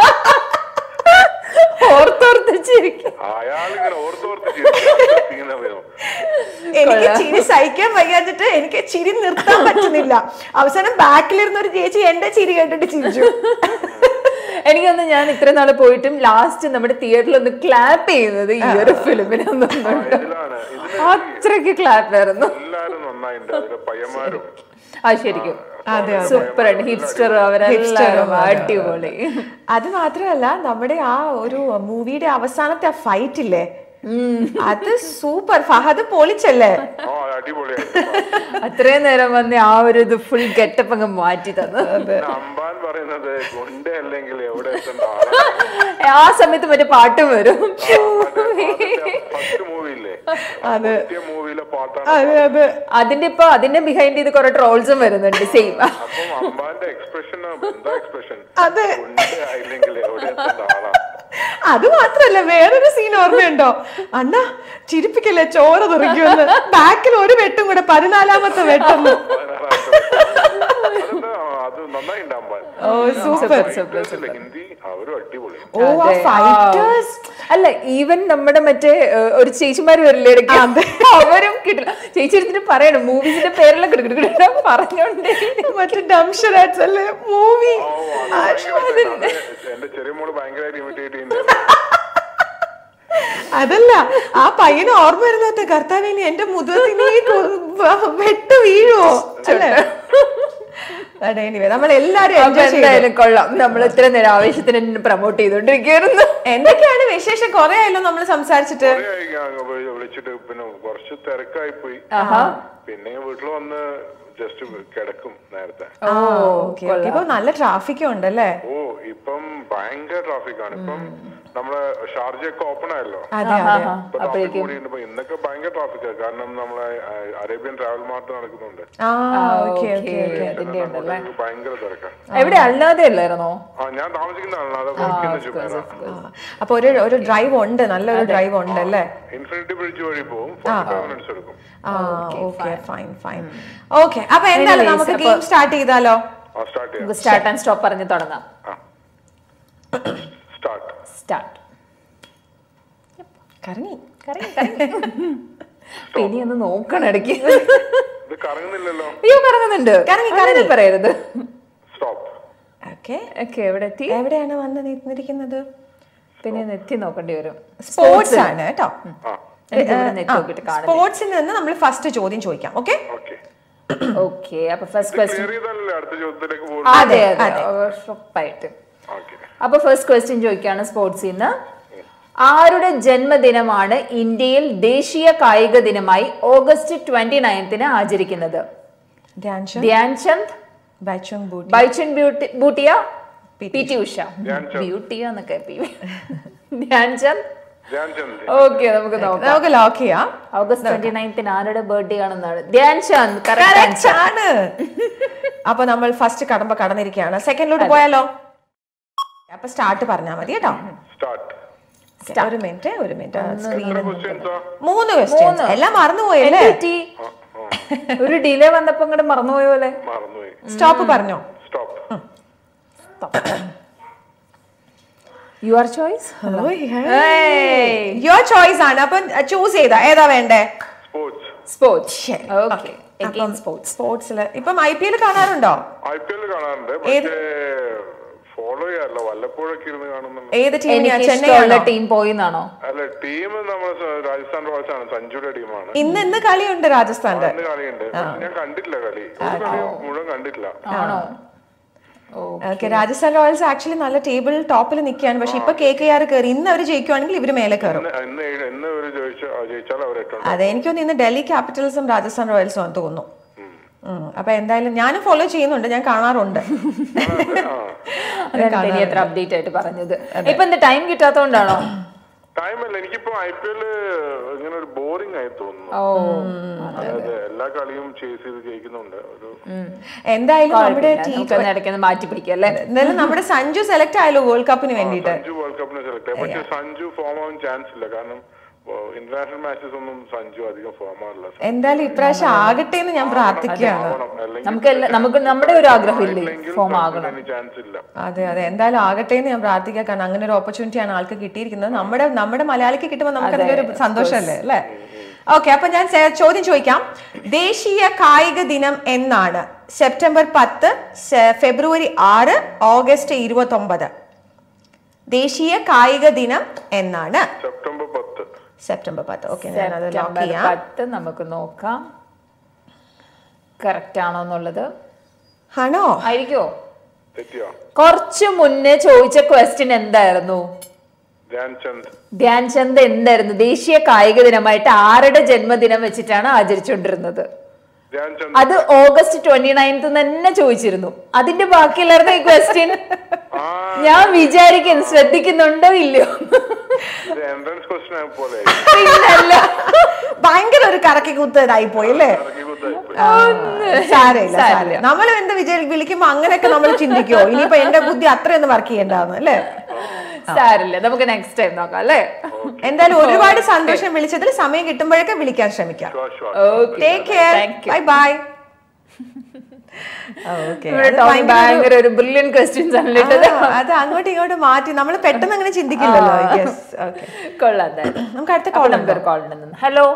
ഓർത്തോർത്ത് ചിരിക്കും അയാളിങ്ങനെ ഓർത്തോർത്ത് ചിരിക്കുന്ന വരും എനിക്ക് ചിരി സഹിക്കാൻ വയ്യാഞ്ഞിട്ട് എനിക്ക് ചിരി നിർത്താൻ പറ്റുന്നില്ല അവസാനം ബാക്കിലിരുന്ന ഒരു ചേച്ചി എന്റെ ചിരി കേട്ടിട്ട് ചിരിച്ചു എനിക്കൊന്ന് ഞാൻ ഇത്ര നാള് പോയിട്ടും ലാസ്റ്റ് നമ്മുടെ തിയേറ്ററിൽ ഒന്ന് ക്ലാപ്പ് ചെയ്യുന്നത് ഈ ഒരു ഫിലിമിനൊന്നും ഇതിലാണ് ഇതിന് അത്രയ്ക്ക് ക്ലാപ്പ് ആയിരുന്നു എല്ലാരും നന്നായിട്ടുണ്ട് അതിലെ പയ്യന്മാരും ആ ശരിക്കും അതെ സൂപ്പർ ആണ് ഹിപ്സ്റ്റർ അവരെല്ലാരും അടിപൊളി അത് മാത്രമല്ല നമ്മുടെ ആ ഒരു മൂവിയുടെ അവസാനത്തെ ആ ഫൈറ്റ് ഇല്ലേ അത് സൂപ്പർ ഫഹദ് പൊളിച്ചല്ലേ ഓ അത് അടിപൊളിയായിട്ട് അത്രയും നേരം വന്ന് ആ ഒരു ഇത് ഫുൾ ഗെറ്റപ്പ് അങ്ങ് മാറ്റി തന്നു പിന്നെ അമ്പാൻ പറയുന്നത് ഗുണ്ട അല്ലെങ്കിൽ എവിടെ എത്തേണ്ട ആളാണ് ആ സമയത്ത് മറ്റേ പാട്ടും വരും ഫസ്റ്റ് മൂവിയില്ലേ അത് മൂവിയിലെ പാട്ടാണ് അതെ അതെ അതിന്റെ ഇപ്പൊ അതിന്റെ ബിഹൈൻഡ് ചെയ്ത് കുറെ ട്രോൾസും വരുന്നുണ്ട് സെയിം അപ്പം അമ്പാന്റെ എക്സ്പ്രഷൻ എന്താ എക്സ്പ്രഷൻ അതെ ഗുണ്ട ആയില്ലെങ്കിൽ എവിടെ എത്തേണ്ട ആളാണ് അത് മാത്രല്ല വേറൊരു സീൻ ഓർമ്മയുണ്ടോ അണ്ണാ ചിരിപ്പിക്കല്ലേ ചോര തെറിക്കുമെന്ന് ബാക്കിൽ ഒരു വെട്ടും കൂടെ പതിനാലാമത്തെ വെട്ടെന്ന് അതെന്താ അത് നന്നായിണ്ട് അമ്പാൻ ഓ സൂപ്പർ Fighters ഹിന്ദി അവരും അടിപൊളി ഓ ആ അതെ. ഫൈറ്റേഴ്സ് അല്ല ഈവൻ നമ്മുടെ മറ്റേ ഏഹ്, ഒരു ചേച്ചിമാര് വരില്ലേ ഇടയ്ക്ക് അവരും കിട്ടില്ല ചേച്ചി എടുത്തിട്ട് പറയണം മൂവീസിന്റെ പേരെല്ലാം കിടക്കിട പറഞ്ഞോണ്ടേ മറ്റേ ഡംഷറാറ്റ്സ് അല്ലേ മൂവി ഓ, അത് ഭയങ്കര അത് എന്റെ ചെറിയ മോള് ഭയങ്കരമായിട്ട് ഇമിറ്റേറ്റ് ചെയ്യുന്നുണ്ട് അതല്ല ആ പയ്യന് ഓർമ്മ വരുന്നത് കർത്താവിനി എന്റെ മുതുകത്തിന് ഈ കൊ- വെട്ട് വീഴുവോ അല്ലേ അതെ anyway, നമ്മൾ എല്ലാരും അപ്പൊ എൻജോയ് ചെയ്തു എന്തായാലും കൊള്ളാം നമ്മൾ ഇത്ര നേരം ആവേശത്തിന് പ്രൊമോട്ട് ചെയ്തോണ്ടിരിക്കുന്നു എന്തൊക്കെയാണ് വിശേഷം കൊറേ ആയല്ലോ നമ്മൾ സംസാരിച്ചിട്ട് കുറേ ആയി ഞാൻ വിളി- വിളിച്ചിട്ട് പിന്നെ കുറച്ച് തിരക്കായി പോയി പിന്നെ വീട്ടിൽ വന്ന് ജസ്റ്റ് കിടക്കും നേരത്തെ ഓ ഓക്കെ ഇപ്പൊ നല്ല ട്രാഫിക്കും ഉണ്ടല്ലേ ഓ ഇപ്പം ഭയങ്കര ട്രാഫിക് ആണ് ഇപ്പം നമ്മളെ ഷാർജ ഒക്കെ ഓപ്പൺ ആയല്ലോ അതെ അതെ ഇപ്പൊ ട്രാഫിക് കൂടിയുണ്ട് ഇപ്പൊ ഇന്നൊക്കെ ഭയങ്കര ട്രാഫിക്കാണ് കാരണം നമ്മളെ ആ, അറേബ്യൻ ട്രാവൽ മാർട്ട് നടക്കുന്നുണ്ട് ആ ഓക്കെ ഓക്കെ അതിന്റെ ഉണ്ടല്ലേ അങ്ങോട്ടേക്ക് ഭയങ്കര തിരക്കാണ് എവിടെ അല്ലാതെ അല്ലായിരുന്നോ ആ ഞാൻ താമസിക്കുന്ന ആളാണ് അത് വർക്ക് ചെയ്യുന്ന ചുമേറ അപ്പൊ ഒരു ഒരു ഡ്രൈവ് ഉണ്ട് നല്ലൊരു ഡ്രൈവ് ഉണ്ട് അല്ലേ ഇൻഫിനിറ്റി ബ്രിഡ്ജ് വഴി പോകും ഫോർട്ടി ഫൈവ് മിനിറ്റ്സ് എടുക്കും ആ ഓക്കെ ഫൈൻ ഫൈൻ ഓക്കെ അപ്പൊ എന്തായാലും നമുക്ക് ഗെയിം സ്റ്റാർട്ട് ചെയ്താലോ ആ സ്റ്റാർട്ട് ചെയ്യാം നമുക്ക് സ്റ്റാർട്ട് ആൻഡ് സ്റ്റോപ്പ് പറഞ്ഞ് തുടങ്ങാം സ്റ്റാർട്ട് സ്റ്റാർട്ട് കറങ്ങി ഇനി ഒന്ന് നോക്കണം ഇടയ്ക്ക് ഇത് കറങ്ങുന്നില്ലല്ലോ അയ്യോ കറങ്ങുന്നുണ്ട് കറങ്ങി, അങ്ങനെ പറയരുത് സ്റ്റോപ്പ് ഓക്കെ ഓക്കെ എവിടെ എത്തി എവിടെയാണ് വന്ന് നിന്നിരിക്കുന്നത് പിന്നെ ഒന്ന് എത്തി നോക്കേണ്ടി വരും സ്പോർട്സ് ആണ് കേട്ടോ ആ എനിക്ക് ഇവിടെ നിന്ന് എത്തി നോക്കിയിട്ട് കാണാം സ്പോർട്സിൽ നിന്ന് നമ്മൾ ഫസ്റ്റ് ചോദ്യം ചോദിക്കാം ഓക്കെ ഓക്കെ ഓക്കെ അപ്പൊ ഫസ്റ്റ് ക്വസ്റ്റ്യൻ ക്ലിയർ ചെയ്താലല്ലേ അടുത്ത ചോദ്യത്തിലേക്ക് പോകും അതെ അതെ ഉറപ്പായിട്ട് ഓക്കെ അപ്പൊ ഫസ്റ്റ് ക്വസ്റ്റ്യൻ ചോദിക്കുകയാണ് സ്പോർട്സിൽ നിന്ന് ആരുടെ ജന്മദിനമാണ് ഇന്ത്യയിൽ ദേശീയ കായിക ദിനമായി ഓഗസ്റ്റ് ട്വന്റി നയൻത്തിന് ആചരിക്കുന്നത് Dhyan Chand Dhyan Chand ബൈച്ചുങ് booty ബൈച്ചൻ beauty Bhutia P. P T Usha Dhyan Chand. Bhutia എന്നൊക്കെ പി ധ്യാൻചന്ദ് ധ്യാൻചന്ദ് ഓക്കെ നമുക്ക് നോക്കാം നമുക്ക് ലോക്ക് ചെയ്യാം ഓഗസ്റ്റ് ട്വന്റി നയൻത്തിന് ആരുടെ ബർത്ത്ഡേ ആണെന്നാണ് ധ്യാൻചന്ദ് correct Correct answer. ആണ് അപ്പൊ നമ്മൾ ഫസ്റ്റ് കടമ്പ കടന്നിരിക്കുകയാണ് സെക്കൻഡിലോട്ട് പോയാലോ അപ്പൊ സ്റ്റാർട്ട് പറഞ്ഞാൽ മതി കേട്ടോ സ്റ്റാർട്ട് ഒരു മിനിറ്റ് ഒരു മിനിറ്റ് സ്ക്രീൻ ക്വസ്റ്റ്യൻസാ മൂന്ന് ക്വസ്റ്റ്യൻസ് എല്ലാം മറന്നുപോയല്ലേ എന്ത് പറ്റി? ഒരു ഡിലേ വന്നപ്പോ ഇങ്ങോട്ട് മറന്നുപോയ പോലെ മറന്നുപോയി സ്റ്റോപ്പ് പറഞ്ഞോ stop you are choice your choice ആണ് അപ്പൊ ചൂസ് ചെയ്താ ഏതാ വേണ്ടേ sports sports okay again sports സ്പോർട്സിൽ ഇപ്പം ഐ പി എൽ കാണാറുണ്ടോ ഐ പി എൽ കാണാറുണ്ട് പക്ഷേ ഫോളോ ചെയ്യാറില്ല വല്ലപ്പോഴൊക്കെ ഇരുന്ന് കാണുന്നുണ്ട് ഏത് ടീമിനാ എനിക്ക് ചെന്നൈ ഇഷ്ടമുള്ള ടീം പോയി എന്നാണോ അല്ല ടീം നമ്മൾ രാജസ്ഥാൻ റോയൽസ് ആണ് സഞ്ജുയുടെ ടീമാണ് ഇന്ന് ഇന്ന് കളിയുണ്ട് രാജസ്ഥാന്റെ അന്ന് കളിയുണ്ട് പക്ഷെ ഞാൻ കണ്ടിട്ടില്ല കളി ഒരു കളി മുഴുവൻ കണ്ടിട്ടില്ല ആണോ ഓക്കെ രാജസ്ഥാൻ റോയൽസ് ആക്ച്വലി നല്ല ടേബിൾ ടോപ്പിൽ നിൽക്കുകയാണ് പക്ഷെ ഇപ്പൊ കെ കെ ആർ കയറി ഇന്ന് അവർ ജയിക്കുവാണെങ്കിൽ ഇവര് മേലെ കയറും ഇന്ന് ഇന്ന് ഏഴ്- ഇന്ന് ഒരു ജയിച്ച ജയിച്ചാൽ അവർ ഏറ്റവും അതെ എനിക്ക് തോന്നുന്നു ഇന്ന് ഡൽഹി ക്യാപിറ്റൽസും രാജസ്ഥാൻ റോയൽസും ആണെന്ന് തോന്നുന്നു ഉം. അപ്പൊ എന്തായാലും ഞാനും ഫോളോ ചെയ്യുന്നുണ്ട് ഞാൻ കാണാറുണ്ട് അതാണ് ഇനി എത്ര അപ്ഡേറ്റ് ആയിട്ട് പറഞ്ഞത് ഇപ്പൊ എന്താ ടൈം കിട്ടാത്തോണ്ടാണോ ടൈം അല്ല എനിക്കിപ്പോ ഐ പി എൽ ഇങ്ങനെ ഒരു ബോറിംഗ് ആയി തോന്നുന്നു ഓ അതായത് എല്ലാ കളിയും ചേസ് ചെയ്ത് ജയിക്കുന്നുണ്ട് ഒരു എന്തായാലും നമ്മുടെ ടീം നമുക്കൊന്ന് ഇടയ്ക്കൊന്ന് മാറ്റി പിടിക്കാം അല്ലേ എന്തായാലും നമ്മുടെ സഞ്ജു സെലക്ട് ആയല്ലോ വേൾഡ് കപ്പിന് വേണ്ടിയിട്ട് സഞ്ജു വേൾഡ് കപ്പിന് സെലക്ട് ആയി പക്ഷെ സഞ്ജു ഫോം ആവാൻ ചാൻസ് ഇല്ല കാരണം ഇന്റർനാഷണൽ മാച്ചസ് ഒന്നും സഞ്ജു അധികം ഫോം ആവില്ല എന്തായാലും ഇപ്രാവശ്യം ആകട്ടെ എന്ന് ഞാൻ പ്രാർത്ഥിക്കുകയാണ് ആവണം അല്ലെങ്കിൽ നമുക്ക് എല്ലാ- നമുക്ക് നമ്മുടെ ഒരു ആഗ്രഹമില്ലേ ഫോം ആകണം ചാൻസ് ഇല്ല അതെ അതെ എന്തായാലും ആകട്ടെ എന്ന് ഞാൻ പ്രാർത്ഥിക്കാം കാരണം അങ്ങനെ ഒരു ഓപ്പർച്യൂണിറ്റി ആണ് ആൾക്ക് കിട്ടിയിരിക്കുന്നത് നമ്മുടെ നമ്മുടെ മലയാളിക്ക് കിട്ടുമ്പോൾ നമുക്ക് അതിന്റെ ഒരു സന്തോഷമല്ലേ അല്ലേ ഓക്കെ അപ്പൊ ഞാൻ ചെ- ചോദ്യം ചോദിക്കാം ദേശീയ കായിക ദിനം എന്നാണ് സെപ്റ്റംബർ പത്ത് സെ- ഫെബ്രുവരി ആറ് ഓഗസ്റ്റ് ഇരുപത്തി ഒമ്പത് ദേശീയ കായിക ദിനം എന്നാണ് സെപ്റ്റംബർ പത്ത് സെപ്റ്റംബർ പത്ത് ഓക്കെ ഞാനത് ലോക്ക് സെപ്റ്റംബർ ചെയ്യാം പത്ത് നമുക്ക് നോക്കാം കറക്റ്റ് ആണോ എന്നുള്ളത് ആണോ ആയിരിക്കോ തെറ്റിയോ കുറച്ചു മുന്നേ ചോദിച്ച ക്വസ്റ്റ്യൻ എന്തായിരുന്നു ധ്യാൻചന്ദ് ധ്യാൻചന്ദ് എന്തായിരുന്നു ദേശീയ കായിക ദിനമായിട്ട് ആരുടെ ജന്മദിനം വെച്ചിട്ടാണ് ആചരിച്ചുകൊണ്ടിരുന്നത് ധ്യാൻചന്ദ് അത് ഓഗസ്റ്റ് ട്വന്റി നയൻത്ത് തന്നെ ചോദിച്ചിരുന്നു അതിന്റെ ബാക്കിയുള്ളവരുടെ ഈ ക്വസ്റ്റ്യൻ ആ ഞാൻ വിചാരിക്കുന്നു ശ്രദ്ധിക്കുന്നുണ്ടോ ഇല്ലയോ ഇത് എൻട്രൻസ് ക്വസ്റ്റ്യൻ പോലെ പിന്നല്ല ഭയങ്കര ഒരു കറക്കി കുത്തതായി പോയി അല്ലേ ഇറക്കി കുത്തായിപ്പോയി സാരമില്ല സാരമില്ല നമ്മൾ എന്ത് വിചാരി വിളിക്കുമ്പോ അങ്ങനെയൊക്കെ നമ്മൾ ചിന്തിക്കുവോ ഇനിയിപ്പോ എന്റെ ബുദ്ധി അത്രയൊന്നും വർക്ക് ചെയ്യണ്ടാന്ന് അല്ലേ സാരില്ല നമുക്ക് നെക്സ്റ്റ് ടൈം നോക്കാം അല്ലേ എന്തായാലും ഒരുപാട് സന്തോഷം വിളിച്ചതിൽ സമയം കിട്ടുമ്പോഴൊക്കെ വിളിക്കാൻ ശ്രമിക്കാം sure sure okay take care Thank you. Bye bye okay നമ്മുടെ ടോമി ഭയങ്കര ഒരു ബ്രില്യൻ ക്വസ്റ്റ്യൻസ് ആണ് ഇട്ടത് അത് അങ്ങോട്ടും ഇങ്ങോട്ടും മാറ്റി നമ്മൾ പെട്ടെന്ന് അങ്ങനെ ചിന്തിക്കില്ലല്ലോ യെസ് ഓക്കെ കൊള്ളാം എന്തായാലും നമുക്ക് അടുത്ത അപ്പോൾ കോൾ നമുക്കൊരു കോൾ ഉണ്ട് ഹലോ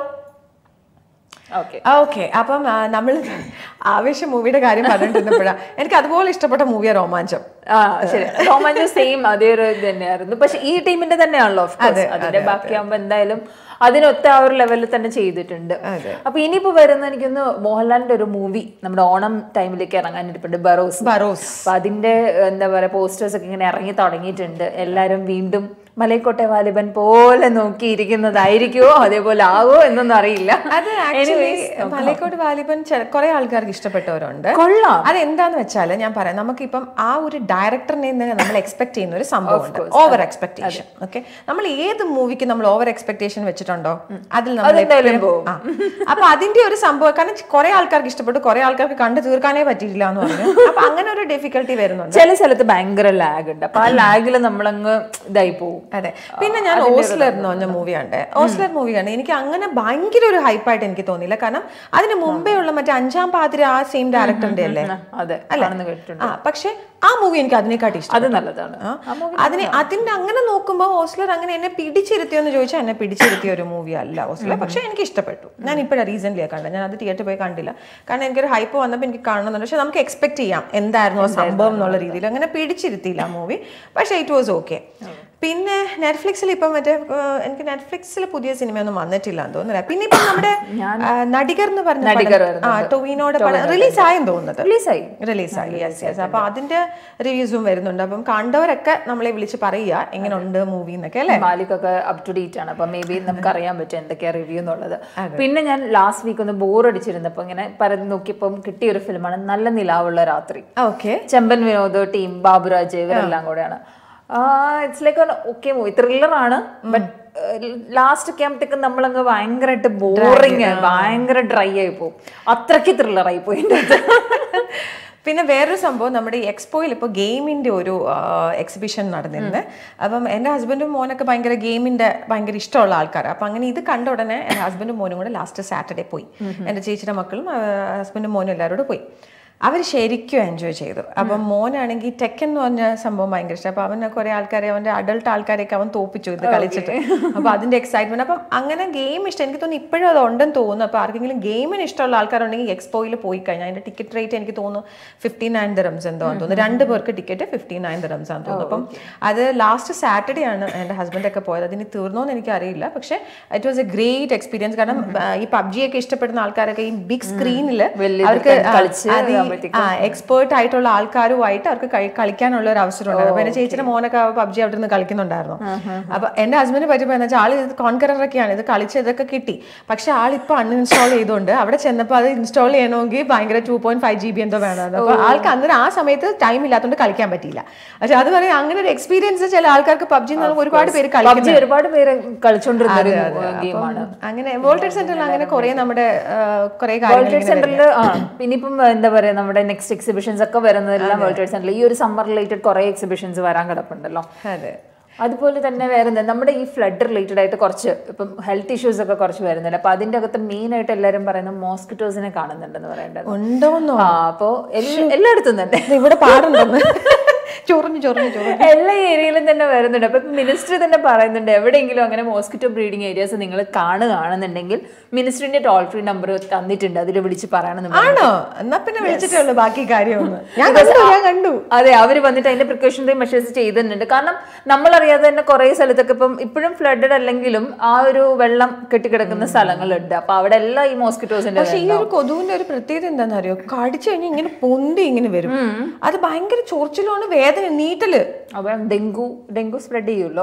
ഓക്കെ ഓക്കെ അപ്പം നമ്മൾ ആവേശം മൂവിയുടെ കാര്യം പറഞ്ഞിട്ടിരുന്നപ്പോഴാ എനിക്ക് അതുപോലെ ഇഷ്ടപ്പെട്ട മൂവിയാ രോമാഞ്ചം ആ ശരി റോമാഞ്ചോ സെയിം അതേ ഒരു ഇത് തന്നെയായിരുന്നു പക്ഷെ ഈ ടീമിന്റെ തന്നെയാണല്ലോ of course. അതിന്റെ ബാക്കിയാകുമ്പോ എന്തായാലും അതിനൊത്ത ആ ഒരു ലെവലിൽ തന്നെ ചെയ്തിട്ടുണ്ട് അപ്പൊ ഇനിയിപ്പോ വരുന്ന എനിക്കൊന്ന് മോഹൻലാലിന്റെ ഒരു മൂവി നമ്മുടെ ഓണം ടൈമിലേക്ക് ഇറങ്ങാനിരിപ്പുണ്ട് ബറോസ് ബറോസ് അപ്പൊ അതിന്റെ എന്താ പറയാ പോസ്റ്റേഴ്സ് ഒക്കെ ഇങ്ങനെ ഇറങ്ങി തുടങ്ങിയിട്ടുണ്ട് എല്ലാരും വീണ്ടും മലൈക്കോട്ടെ വാലിബൻ പോലെ നോക്കിയിരിക്കുന്നതായിരിക്കുമോ അതേപോലെ ആവോ എന്നൊന്നും അറിയില്ല അത് ആക്ച്വലി മലക്കോട് വാലിബൻ കുറെ ആൾക്കാർക്ക് ഇഷ്ടപ്പെട്ടവരുണ്ട് കൊള്ളാം അത് എന്താന്ന് വെച്ചാൽ ഞാൻ പറയാം നമുക്കിപ്പം ആ ഒരു ഡയറക്ടറിനെ നിന്ന് നമ്മൾ എക്സ്പെക്ട് ചെയ്യുന്ന ഒരു സംഭവമുണ്ട് ഓവർ എക്സ്പെക്ടേഷൻ ഓക്കെ നമ്മൾ ഏത് മൂവിക്ക് നമ്മൾ ഓവർ എക്സ്പെക്ടേഷൻ വെച്ചിട്ടുണ്ടോ അതിൽ നമ്മൾ അതെന്തായാലും എപ്പോഴും- ആ. അപ്പൊ അതിന്റെ ഒരു സംഭവം കാരണം കുറെ ആൾക്കാർക്ക് ഇഷ്ടപ്പെട്ടു കുറെ ആൾക്കാർക്ക് കണ്ടു തീർക്കാനേ പറ്റിയില്ല എന്ന് പറഞ്ഞു അപ്പൊ അങ്ങനെ ഒരു ഡിഫിക്കൽട്ടി വരുന്നുണ്ട് ചില സ്ഥലത്ത് ഭയങ്കര ലാഗ് ഉണ്ട് അപ്പൊ ആ ലാഗിൽ നമ്മളങ്ങ് ഇതായി പോകും അതെ പിന്നെ ഞാൻ ഓസ്ലർ എന്ന് പറഞ്ഞ മൂവി കണ്ടേ ഓസ്ലർ മൂവി കണ്ടേ എനിക്ക് അങ്ങനെ ഭയങ്കര ഒരു ഹൈപ്പായിട്ട് എനിക്ക് തോന്നിയില്ല കാരണം അതിന് മുമ്പേ ഉള്ള മറ്റേ അഞ്ചാം പാതിര ആ സെയിം ഡയറക്ടറിന്റെ അല്ലേ അതെ അല്ലേ? ആണെന്ന് കേട്ടിട്ടുണ്ട് ആ പക്ഷെ ആ മൂവി എനിക്ക് അതിനെക്കാട്ടി ഇഷ്ടം അത് നല്ലതാണ് അതിനെ അതിന്റെ അങ്ങനെ നോക്കുമ്പോൾ ഓസ്ലർ അങ്ങനെ എന്നെ പിടിച്ചിരുത്തിയോ എന്ന് ചോദിച്ചാൽ എന്നെ പിടിച്ചിരുത്തിയ ഒരു മൂവി അല്ല ഓസ്ലർ പക്ഷെ എനിക്ക് ഇഷ്ടപ്പെട്ടു ഞാൻ ഇപ്പോഴാണ് റീസെന്റ് കണ്ടത് ഞാൻ അത് തിയേറ്ററിൽ പോയി കണ്ടില്ല കാരണം എനിക്കൊരു ഹൈപ്പ് വന്നപ്പോൾ എനിക്ക് കാണണമെന്നുണ്ട് പക്ഷെ നമുക്ക് എക്സ്പെക്ട് ചെയ്യാം എന്തായിരുന്നു ആ സംഭവം എന്നുള്ള രീതിയിൽ അങ്ങനെ പിടിച്ചിരുത്തിയില്ല ആ മൂവി പക്ഷെ ഇറ്റ് വാസ് ഓക്കെ പിന്നെ നെറ്റ്ഫ്ലിക്സിൽ ഇപ്പം മറ്റേ ഏഹ്, എനിക്ക് നെറ്റ്ഫ്ലിക്സിൽ പുതിയ സിനിമയൊന്നും വന്നിട്ടില്ല എന്ന് തോന്നുന്നില്ല പിന്നെ ഇപ്പം നമ്മുടെ ആ, നടികർ എന്ന് പറഞ്ഞ നടികർ പടം- ആ ടൊവിനോടെ പടം റിലീസ് ആയെന്ന് തോന്നുന്നത് റിലീസായി റിലീസായി യെസ് യെസ് അപ്പൊ അതിന്റെ റിവ്യൂസും വരുന്നുണ്ട് അപ്പം കണ്ടവരൊക്കെ നമ്മളെ വിളിച്ച് പറയുക എങ്ങനെയുണ്ട് മൂവി എന്നൊക്കെ അല്ലേ മാലിക്കൊക്കെ അപ് ടു ഡേറ്റ് ആണ് അപ്പൊ മേ ബി നമുക്ക് അറിയാൻ പറ്റും എന്തൊക്കെയാ റിവ്യൂ എന്നുള്ളത് പിന്നെ ഞാൻ ലാസ്റ്റ് വീക്ക് ഒന്ന് ബോർ അടിച്ചിരുന്നപ്പോ ഇങ്ങനെ പരതി നോക്കിയപ്പം കിട്ടിയ ഒരു ഫിലിമാണ് നല്ല നിലാവുള്ള രാത്രി ഓക്കെ ചെമ്പൻ വിനോദ് ടീം ബാബുരാജ് ഇവരെല്ലാം കൂടെയാണ് ഇറ്റ്സ് ലൈക്ക് ഓക്കെ മൂവി ത്രില്ലറാണ് ബട്ട് ലാസ്റ്റ് ഒക്കെ ആകുമ്പോഴത്തേക്ക് നമ്മളങ്ങ് ഭയങ്കരമായിട്ട് ബോറിങ് ഭയങ്കര ഡ്രൈ ആയി പോകും അത്രയ്ക്ക് ത്രില്ലറായി പോയി എൻ്റെ അടുത്ത്. പിന്നെ വേറൊരു സംഭവം നമ്മുടെ ഈ എക്സ്പോയിൽ ഇപ്പോൾ ഗെയിമിന്റെ ഒരു എക്സിബിഷൻ നടന്നിരുന്നത് അപ്പം എൻ്റെ ഹസ്ബൻഡും മോനൊക്കെ ഭയങ്കര ഗെയിമിന്റെ ഭയങ്കര ഇഷ്ടമുള്ള ആൾക്കാരാണ് അപ്പം അങ്ങനെ ഇത് കണ്ട ഉടനെ എൻ്റെ ഹസ്ബൻഡും മോനും കൂടെ ലാസ്റ്റ് സാറ്റർഡേ പോയി എൻ്റെ ചേച്ചിയുടെ മക്കളും ഹസ്ബൻഡും മോനും എല്ലാവരും കൂടെ പോയി അവർ ശരിക്കും എൻജോയ് ചെയ്തു അപ്പം മോനാണെങ്കിൽ ടെക്കൻ എന്ന് പറഞ്ഞ സംഭവം ഭയങ്കര ഇഷ്ടം അപ്പം അവനെ കുറേ ആൾക്കാരെ അവൻ്റെ അഡൾട്ട് ആൾക്കാരെയൊക്കെ അവൻ തോപ്പിച്ചു ഇത് കളിച്ചിട്ട് അപ്പം അതിൻ്റെ എക്സൈറ്റ്മെന്റ് അപ്പം അങ്ങനെ ഗെയിം ഇഷ്ടം എനിക്ക് തോന്നുന്നു ഇപ്പോഴും അത് ഉണ്ടെന്ന് തോന്നുന്നു അപ്പോൾ ആർക്കെങ്കിലും ഗെയിമിന് ഇഷ്ടമുള്ള ആൾക്കാരുണ്ടെങ്കിൽ എക്സ്പോയിൽ പോയി കഴിഞ്ഞാൽ അതിൻ്റെ ടിക്കറ്റ് റേറ്റ് എനിക്ക് തോന്നുന്നു ഫിഫ്റ്റി നയൻ ദിറംസ് എന്തോ ആണെന്ന് തോന്നുന്നു രണ്ട് പേർക്ക് ടിക്കറ്റ് ഫിഫ്റ്റി നയൻ ദിറംസ് ആണെന്ന് തോന്നുന്നു അപ്പം അത് ലാസ്റ്റ് സാറ്റർഡേ ആണ് എൻ്റെ ഹസ്ബൻഡൊക്കെ പോയത് അതിന് തീർന്നോന്ന് എനിക്ക് അറിയില്ല പക്ഷേ it was a great experience കാരണം ആ, ഈ പബ്ജി ഒക്കെ ഇഷ്ടപ്പെടുന്ന ആൾക്കാരൊക്കെ ഈ ബിഗ് സ്ക്രീനിൽ വലിയ അവർക്ക് ഇത് കളിച്ച് ആ എക്സ്പേർട്ട് ആയിട്ടുള്ള ആൾക്കാരുമായിട്ട് അവർക്ക് കളി- കളിക്കാനുള്ള ഒരു അവസരം ഉണ്ടായിരുന്നു അപ്പൊ എന്റെ ചേച്ചിയുടെ മോനൊക്കെ പബ്ജി അവിടെ നിന്ന് കളിക്കുന്നുണ്ടായിരുന്നു അപ്പൊ എന്റെ ഹസ്ബൻഡ് പറ്റിയപ്പോ എന്താ വെച്ചാൽ ആൾ ഇത് കോൺകറർ ഒക്കെയാണ് ഇത് കളിച്ച് ഇതൊക്കെ കിട്ടി പക്ഷെ ആൾ ഇപ്പൊ അൺഇൻസ്റ്റാൾ ചെയ്തുകൊണ്ട് അവിടെ ചെന്നപ്പോൾ അത് ഇൻസ്റ്റാൾ ചെയ്യണമെങ്കിൽ ഭയങ്കര two point five G B എന്തോ വേണമായിരുന്നു അപ്പൊ ആൾക്ക് അന്നേരം ആ സമയത്ത് ടൈം ഇല്ലാത്തതുകൊണ്ട് കളിക്കാൻ പറ്റിയില്ല പക്ഷെ അത് പറയാം അങ്ങനെ ഒരു എക്സ്പീരിയൻസ് ചില ആൾക്കാർക്ക് പബ്ജി ഒരുപാട് പേര് കളിക്കുന്നു പബ്ജി ഒരുപാട് പേര് കളിച്ചോണ്ടിരുന്ന ഒരു ഗെയിമാണ് അങ്ങനെ വേൾഡ് സെന്ററിൽ അങ്ങനെ കുറെ നമ്മുടെ കുറെ വേൾഡ് കാര്യങ്ങൾ ട്രേഡ് സെന്ററിൽ ആ പിന്നിപ്പം എന്താ പറയാ നമ്മുടെ നെക്സ്റ്റ് എക്സിബിഷൻസ് ഒക്കെ വരുന്നതെല്ലാം വേൾഡ് ട്രേഡ് സെന്ററിൽ ഈ ഒരു സമ്മർ റിലേറ്റഡ് കുറെ എക്സിബിഷൻസ് വരാൻ കിടപ്പുണ്ടല്ലോ അതെ അതുപോലെ തന്നെ വേറെ എന്താ നമ്മുടെ ഈ ഫ്ലഡ് റിലേറ്റഡ് ആയിട്ട് കുറച്ച് ഇപ്പം ഹെൽത്ത് ഇഷ്യൂസ് ഒക്കെ കുറച്ച് വരുന്നുണ്ട് അപ്പൊ അതിന്റെ അകത്ത് മെയിൻ ആയിട്ട് എല്ലാവരും പറയുന്നത് മോസ്കിറ്റോസിനെ കാണുന്നുണ്ടെന്ന് പറയേണ്ടത് ഉണ്ടോന്നോ ആ അപ്പോ എല്ലാ- എല്ലായിടത്തും തന്നെ ഇത് ഇവിടെ പാടുണ്ടെന്ന് ചൊറിഞ്ഞു ചൊറിഞ്ഞു ചൊറിഞ്ഞു എല്ലാ ഏരിയയിലും തന്നെ വരുന്നുണ്ട് അപ്പൊ മിനിസ്ട്രി തന്നെ പറയുന്നുണ്ട് എവിടെയെങ്കിലും അങ്ങനെ മോസ്കിറ്റോ ബ്രീഡിംഗ് ഏരിയാസ് നിങ്ങൾ കാണുകയാണെന്നുണ്ടെങ്കിൽ മിനിസ്ട്രിന്റെ ടോൾ ഫ്രീ നമ്പർ തന്നിട്ടുണ്ട് അതിൽ വിളിച്ച് പറയണമെന്ന് പറഞ്ഞു. ആണോ എന്നാ പിന്നെ വിളിച്ചിട്ടേ ഉള്ളൂ ബാക്കി കാര്യമൊന്നും ഞാൻ കണ്ടു ഞാൻ കണ്ടു അതെ അവര് വന്നിട്ട് അതിന്റെ പ്രിക്കോഷണറി മെഷേഴ്സ് ചെയ്തിട്ടുണ്ട് കാരണം നമ്മളറിയാതെ തന്നെ കുറെ സ്ഥലത്തൊക്കെ ഇപ്പം ഇപ്പോഴും ഫ്ലഡഡ് അല്ലെങ്കിലും ആ ഒരു വെള്ളം കെട്ടിക്കിടക്കുന്ന സ്ഥലങ്ങളുണ്ട് അപ്പൊ അവിടെ എല്ലാം ഈ മോസ്കിറ്റോസിന്റെ പക്ഷെ ഈ ഒരു കൊതുവിന്റെ ഒരു പ്രത്യേകത എന്താണെന്ന് അറിയോ കടിച്ചു കഴിഞ്ഞാൽ ഇങ്ങനെ പൊന്തി ഇങ്ങനെ വരും അത് ഭയങ്കര ചൊറിച്ചിലാണ് വേദന നീറ്റല് അപ്പം ഡെങ്കു ഡെങ്കു സ്പ്രെഡ് ചെയ്യുമല്ലോ ആ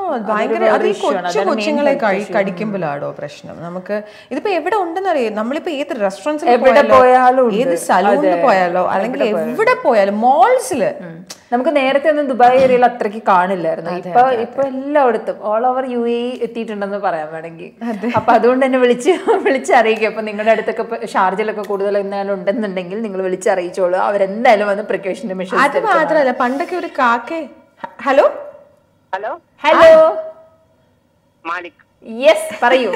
ഭയങ്കര അതൊരു അത് ഈ issue ആണ്. കൊച്ചു അതാണ് main കൊച്ചുങ്ങളെ health കഴി- issue. കടിക്കുമ്പോഴാണോ പ്രശ്നം നമുക്ക് ഇതിപ്പോ എവിടെ ഉണ്ടെന്നറിയാം നമ്മളിപ്പോ ഏത് റെസ്റ്റോറൻറ്റ്സിൽ എവിടെ പോയാലും ഉണ്ട്. ഏത് സലൂണിൽ അതെ. പോയാലോ അല്ലെങ്കിൽ എവിടെ പോയാലും മോൾസില് നമുക്ക് നേരത്തെ ഒന്നും ദുബായ് ഏരിയയിൽ അത്രയ്ക്ക് കാണില്ലായിരുന്നു ഇപ്പൊ ഇപ്പൊ എല്ലായിടത്തും ഓൾ ഓവർ യു എ എത്തിയിട്ടുണ്ടെന്ന് പറയാൻ വേണമെങ്കിൽ അപ്പൊ അതുകൊണ്ട് തന്നെ വിളിച്ച് വിളിച്ചറിയിക്കുക അപ്പൊ നിങ്ങളുടെ അടുത്തൊക്കെ ഇപ്പൊ ഷാർജയിലൊക്കെ കൂടുതൽ എന്തായാലും ഉണ്ടെന്നുണ്ടെങ്കിൽ നിങ്ങൾ വിളിച്ചറിയിച്ചോളൂ അവരെന്തായാലും വന്ന് പ്രിക്കോഷന്റെ അത് മെഷേജ് മാത്രല്ല പണ്ടൊക്കെ ഒരു കാക്കേ hello hello hello Malik yes പറയൂ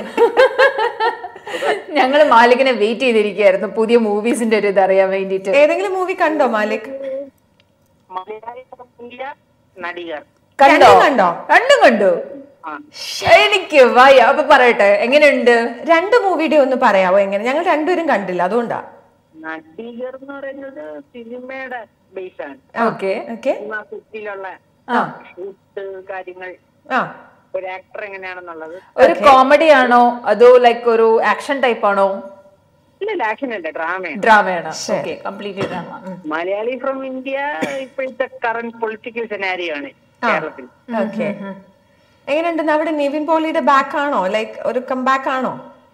ഞങ്ങൾ മാലിക്കിനെ വെയിറ്റ് ചെയ്തിരിക്കുകയായിരുന്നു പുതിയ മൂവീസിന്റെ ഒരു ഇത് അറിയാൻ വേണ്ടിയിട്ട് ഏതെങ്കിലും മൂവി കണ്ടോ മാലിക് മലയാളി ഇന്ത്യ നടികർ കണ്ടോ രണ്ടും കണ്ടോ? രണ്ടും കണ്ടു ആ എനിക്ക് വയ്യ അപ്പൊ പറയട്ടെ എങ്ങനെയുണ്ട് രണ്ട് മൂവിയുടെ ഒന്ന് പറയാവോ എങ്ങനെ ഞങ്ങൾ രണ്ടുപേരും കണ്ടില്ല അതുകൊണ്ടാ നടികർ എന്ന് പറയുന്നത് സിനിമയുടെ ബേസ് ആണ് ഓക്കെ ഓക്കെ സിനിമ സെറ്റിലുള്ള ആ ഷൂട്ട് കാര്യങ്ങൾ ആ ഒരു ആക്ടർ എങ്ങനെയാണെന്നുള്ളത് ഒരു കോമഡി ആണോ അതോ ലൈക്ക് ഒരു ആക്ഷൻ ടൈപ്പ് ആണോ ഇല്ല ആക്ഷൻ അല്ല ഡ്രാമയാണ് ഡ്രാമയാണോ okay complete drama Malayali from India ഇപ്പോഴത്തെ കറന്റ് പൊളിറ്റിക്കൽ സെനാരിയോ ആണ് കേരളത്തിൽ ഓക്കെ എങ്ങനെയുണ്ട് അവിടെ നിവിൻ പോളിയുടെ ബാക്ക് ആണോ ലൈക്ക് ഒരു കംബാക്ക് ആണോ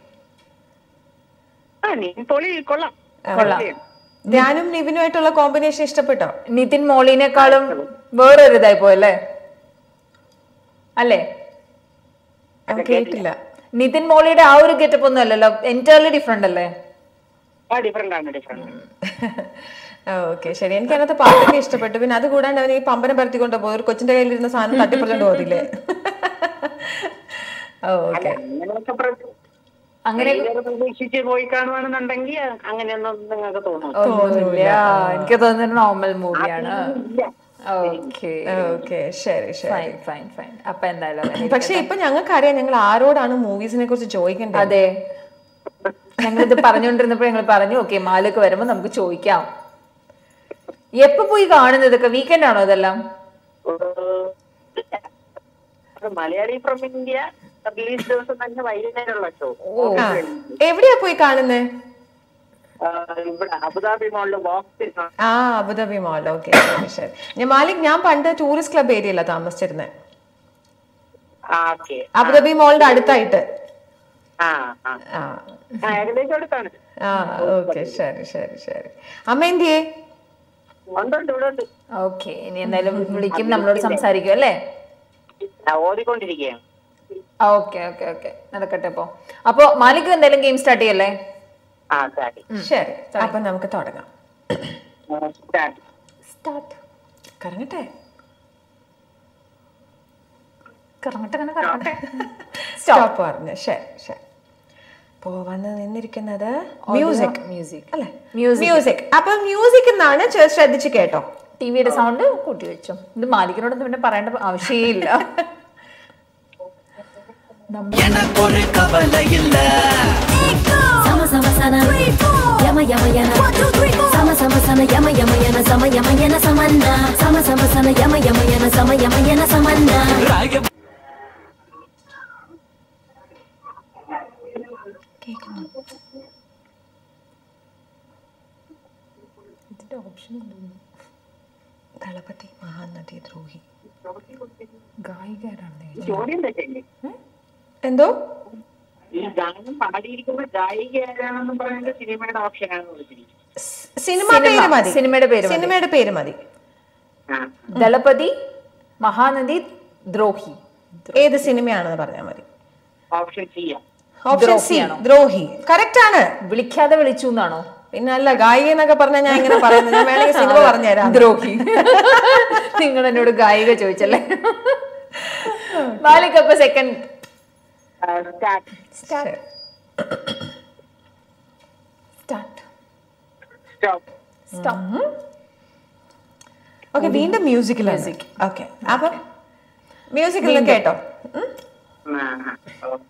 ആ നീ പൊളി കൊള്ളാം കൊള്ളാം. ധ്യാനും നിവിനുമായിട്ടുള്ള കോമ്പിനേഷൻ ഇഷ്ടപ്പെട്ടോ നിതിൻ മോളിനേക്കാളും വേറൊരു ഇതായി പോയല്ലേ അല്ലേ ആ, കേട്ടില്ല നിതിൻ മോളിയുടെ ആ ഒരു ഗെറ്റപ്പ് ഒന്നും അല്ലല്ലോ എൻറ്റയർലി ഡിഫറെന്റ് അല്ലേ ആ ഡിഫറെന്റ് ആണ് ഡിഫറെന്റ് ഓക്കെ ശരി എനിക്ക് അതിനകത്ത് പാട്ടൊക്കെ ഇഷ്ടപ്പെട്ടു പിന്നെ അത് കൂടാണ്ട് അവൻ ഈ പമ്പനം പരത്തിക്കൊണ്ട് പോകും ഒരു കൊച്ചിന്റെ കയ്യിലിരുന്ന സാധനം തട്ടിപ്പറിച്ചോണ്ട് പോകത്തില്ലേ ഓക്കെ അങ്ങനെയൊക്കെ പ്ര- അങ്ങനെ ട്രെയിലർ പ്രതീക്ഷിച്ച് പോയി കാണുവാണെന്നുണ്ടെങ്കിൽ അങ്ങനെയൊന്നും നിങ്ങൾക്ക് തോന്നും ഒന്നുമില്ല എനിക്ക് തോന്നുന്നത് നോർമൽ മൂവിയാണ് ഇല്ല ഓക്കെ ഓക്കെ ശരി ശരി ഫൈൻ ഫൈൻ ഫൈൻ അപ്പൊ എന്തായാലും അങ്ങനെ പക്ഷെ ഇപ്പൊ ഞങ്ങൾക്കറിയാം ഞങ്ങൾ ആരോടാണ് മൂവീസിനെ കുറിച്ച് ചോദിക്കേണ്ടത് അതെ ഞങ്ങളിത് പറഞ്ഞുകൊണ്ടിരുന്നപ്പോൾ ഞങ്ങൾ പറഞ്ഞു ഓക്കെ മാലൊക്കെ വരുമ്പോ നമുക്ക് ചോദിക്കാം എപ്പോ പോയി കാണുന്നത് ഇതൊക്കെ വീക്കെൻഡ് ആണോ ഇതെല്ലാം അത് മലയാളി ഫ്രം ഇന്ത്യ റിലീസ് ദിവസം തന്നെ വൈകുന്നേരമുള്ള ഷോ ആ. എവിടെയാ പോയി കാണുന്നേ ഇവിടെ അബുദാബി മോളിൽ ബോക്സ് ആ അബുദാബി മോൾ ഓക്കെ ശരി ശരി ഞാൻ മാലിക് ഞാൻ പണ്ട് ടൂറിസ്റ്റ് ക്ലബ് ഏരിയയില താമസിച്ചിരുന്നത് ഓക്കെ അബുദാബി മോളിന്റെ അടുത്തായിട്ട് ആ ആ ആ ആ, ഏകദേശം അടുത്താണ് ആ ഓക്കെ ശരി ശരി ശരി അമ്മ എന്തിയേ ഉണ്ട് ഉണ്ട് ഇവിടെ ഉണ്ട് ഓക്കെ ഇനി എന്തായാലും വിളിക്കും നമ്മളോട് സംസാരിക്കും അല്ലേ ആ, ഓടിക്കൊണ്ടിരിക്കുകയാണ് ഓക്കെ ഓക്കെ ഓക്കെ നടക്കട്ടെ അപ്പോ അപ്പോ മാലിക് എന്തായാലും ഗെയിം സ്റ്റാർട്ട് ചെയ്യല്ലേ ആ സ്റ്റാർട്ട് ശരി അപ്പൊ നമുക്ക് തുടങ്ങാം സ്റ്റാർട്ട് സ്റ്റാർട്ട് കറങ്ങട്ടെ കറങ്ങട്ടെ അങ്ങനെ കറങ്ങട്ടെ സ്റ്റോപ്പ് പറഞ്ഞു ശരി ശരി അപ്പോ വന്ന് നിന്നിരിക്കുന്നത് മ്യൂസിക് മ്യൂസിക് അല്ലേ മ്യൂസിക് മ്യൂസിക് അപ്പൊ മ്യൂസിക് എന്നാണ് ചെ- ശ്രദ്ധിച്ച് കേട്ടോ ടിവിയുടെ സൗണ്ട് കൂട്ടി വെച്ചു ഇത് മാലിക്കിനോട് പിന്നെ പറയേണ്ട ആവശ്യമേ ഇല്ല எனக்கொரு கவலை இல்ல Sama sama sana Yama yama yana Sama sama sana Yama yama yana Sama yama yana samanna Sama sama sana Yama yama yana Sama yama yana samanna ராக ഇതിന്റെ ഓപ്ഷൻ ദളപതി മഹാനദി ദ്രോഹി ഗായികാരാണ് ചോദ്യം തെറ്റല്ലേ എന്തോ ഈ ഗാനം പാടിയിരിക്കുന്ന ഗായിക ആരാണെന്ന് പറയുന്നത് സിനിമയുടെ ഓപ്ഷനാണ് വിളിച്ചിരിക്കുന്നത് സ് സിനിമ പേര് മതി സിനിമയുടെ പേര് മതി. സിനിമയുടെ പേര് മതി ആ ദളപതി മഹാനദി ദ്രോഹി ഏത് സിനിമയാണെന്ന് പറഞ്ഞാൽ മതി ഓപ്ഷൻ സി ആണ് ഓപ്ഷൻ സി ദ്രോഹിയാണോ? ദ്രോഹി കറക്റ്റ് ആണ് വിളിക്കാതെ വിളിച്ചു എന്നാണോ പിന്നെ അല്ല ഗായിക എന്നൊക്കെ പറഞ്ഞാൽ ഞാൻ ഇങ്ങനെ പറയുന്നത് ഞാൻ വേണമെങ്കിൽ സിനിമ പറഞ്ഞുതരാം ദ്രോഹി നിങ്ങൾ എന്നോട് ഗായിക ചോദിച്ചല്ലേ മാലിക് അപ്പൊ സെക്കൻഡ് സ്റ്റാർട്ട് ശരി. സ്റ്റാർട്ട് സ്റ്റോപ്പ് സ്റ്റോപ്പ് ഓക്കെ വീണ്ടും മ്യൂസിക്കിൽ മ്യൂസിക് ഓക്കെ അപ്പൊ മ്യൂസിക്കിൽ കേട്ടോ ഉം? ആ ആ ഓ.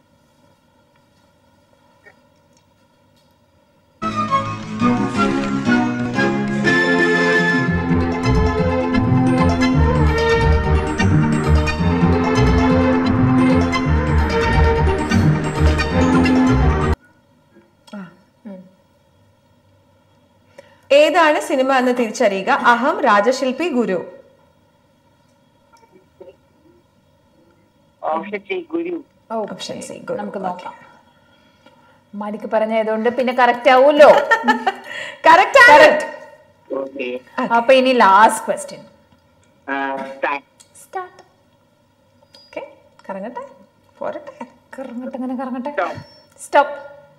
ഏതാണ് സിനിമ എന്ന് തിരിച്ചറിയുക Aham Rajashilpi Guru option C Guru option C good നമുക്ക് നോക്കാം മാലിക്ക് പറഞ്ഞതുകൊണ്ട് പിന്നെ കറക്റ്റ് ആവുമല്ലോ കറക്റ്റ് ആണ് ഓക്കെ അപ്പൊ ഇനി ലാസ്റ്റ് ക്വസ്റ്റ്യൻ സ്റ്റാർട്ട് ഓക്കെ കറങ്ങട്ടെ പോരട്ടെ കറങ്ങട്ടെ അങ്ങനെ കറങ്ങട്ടെ സ്റ്റോപ്പ്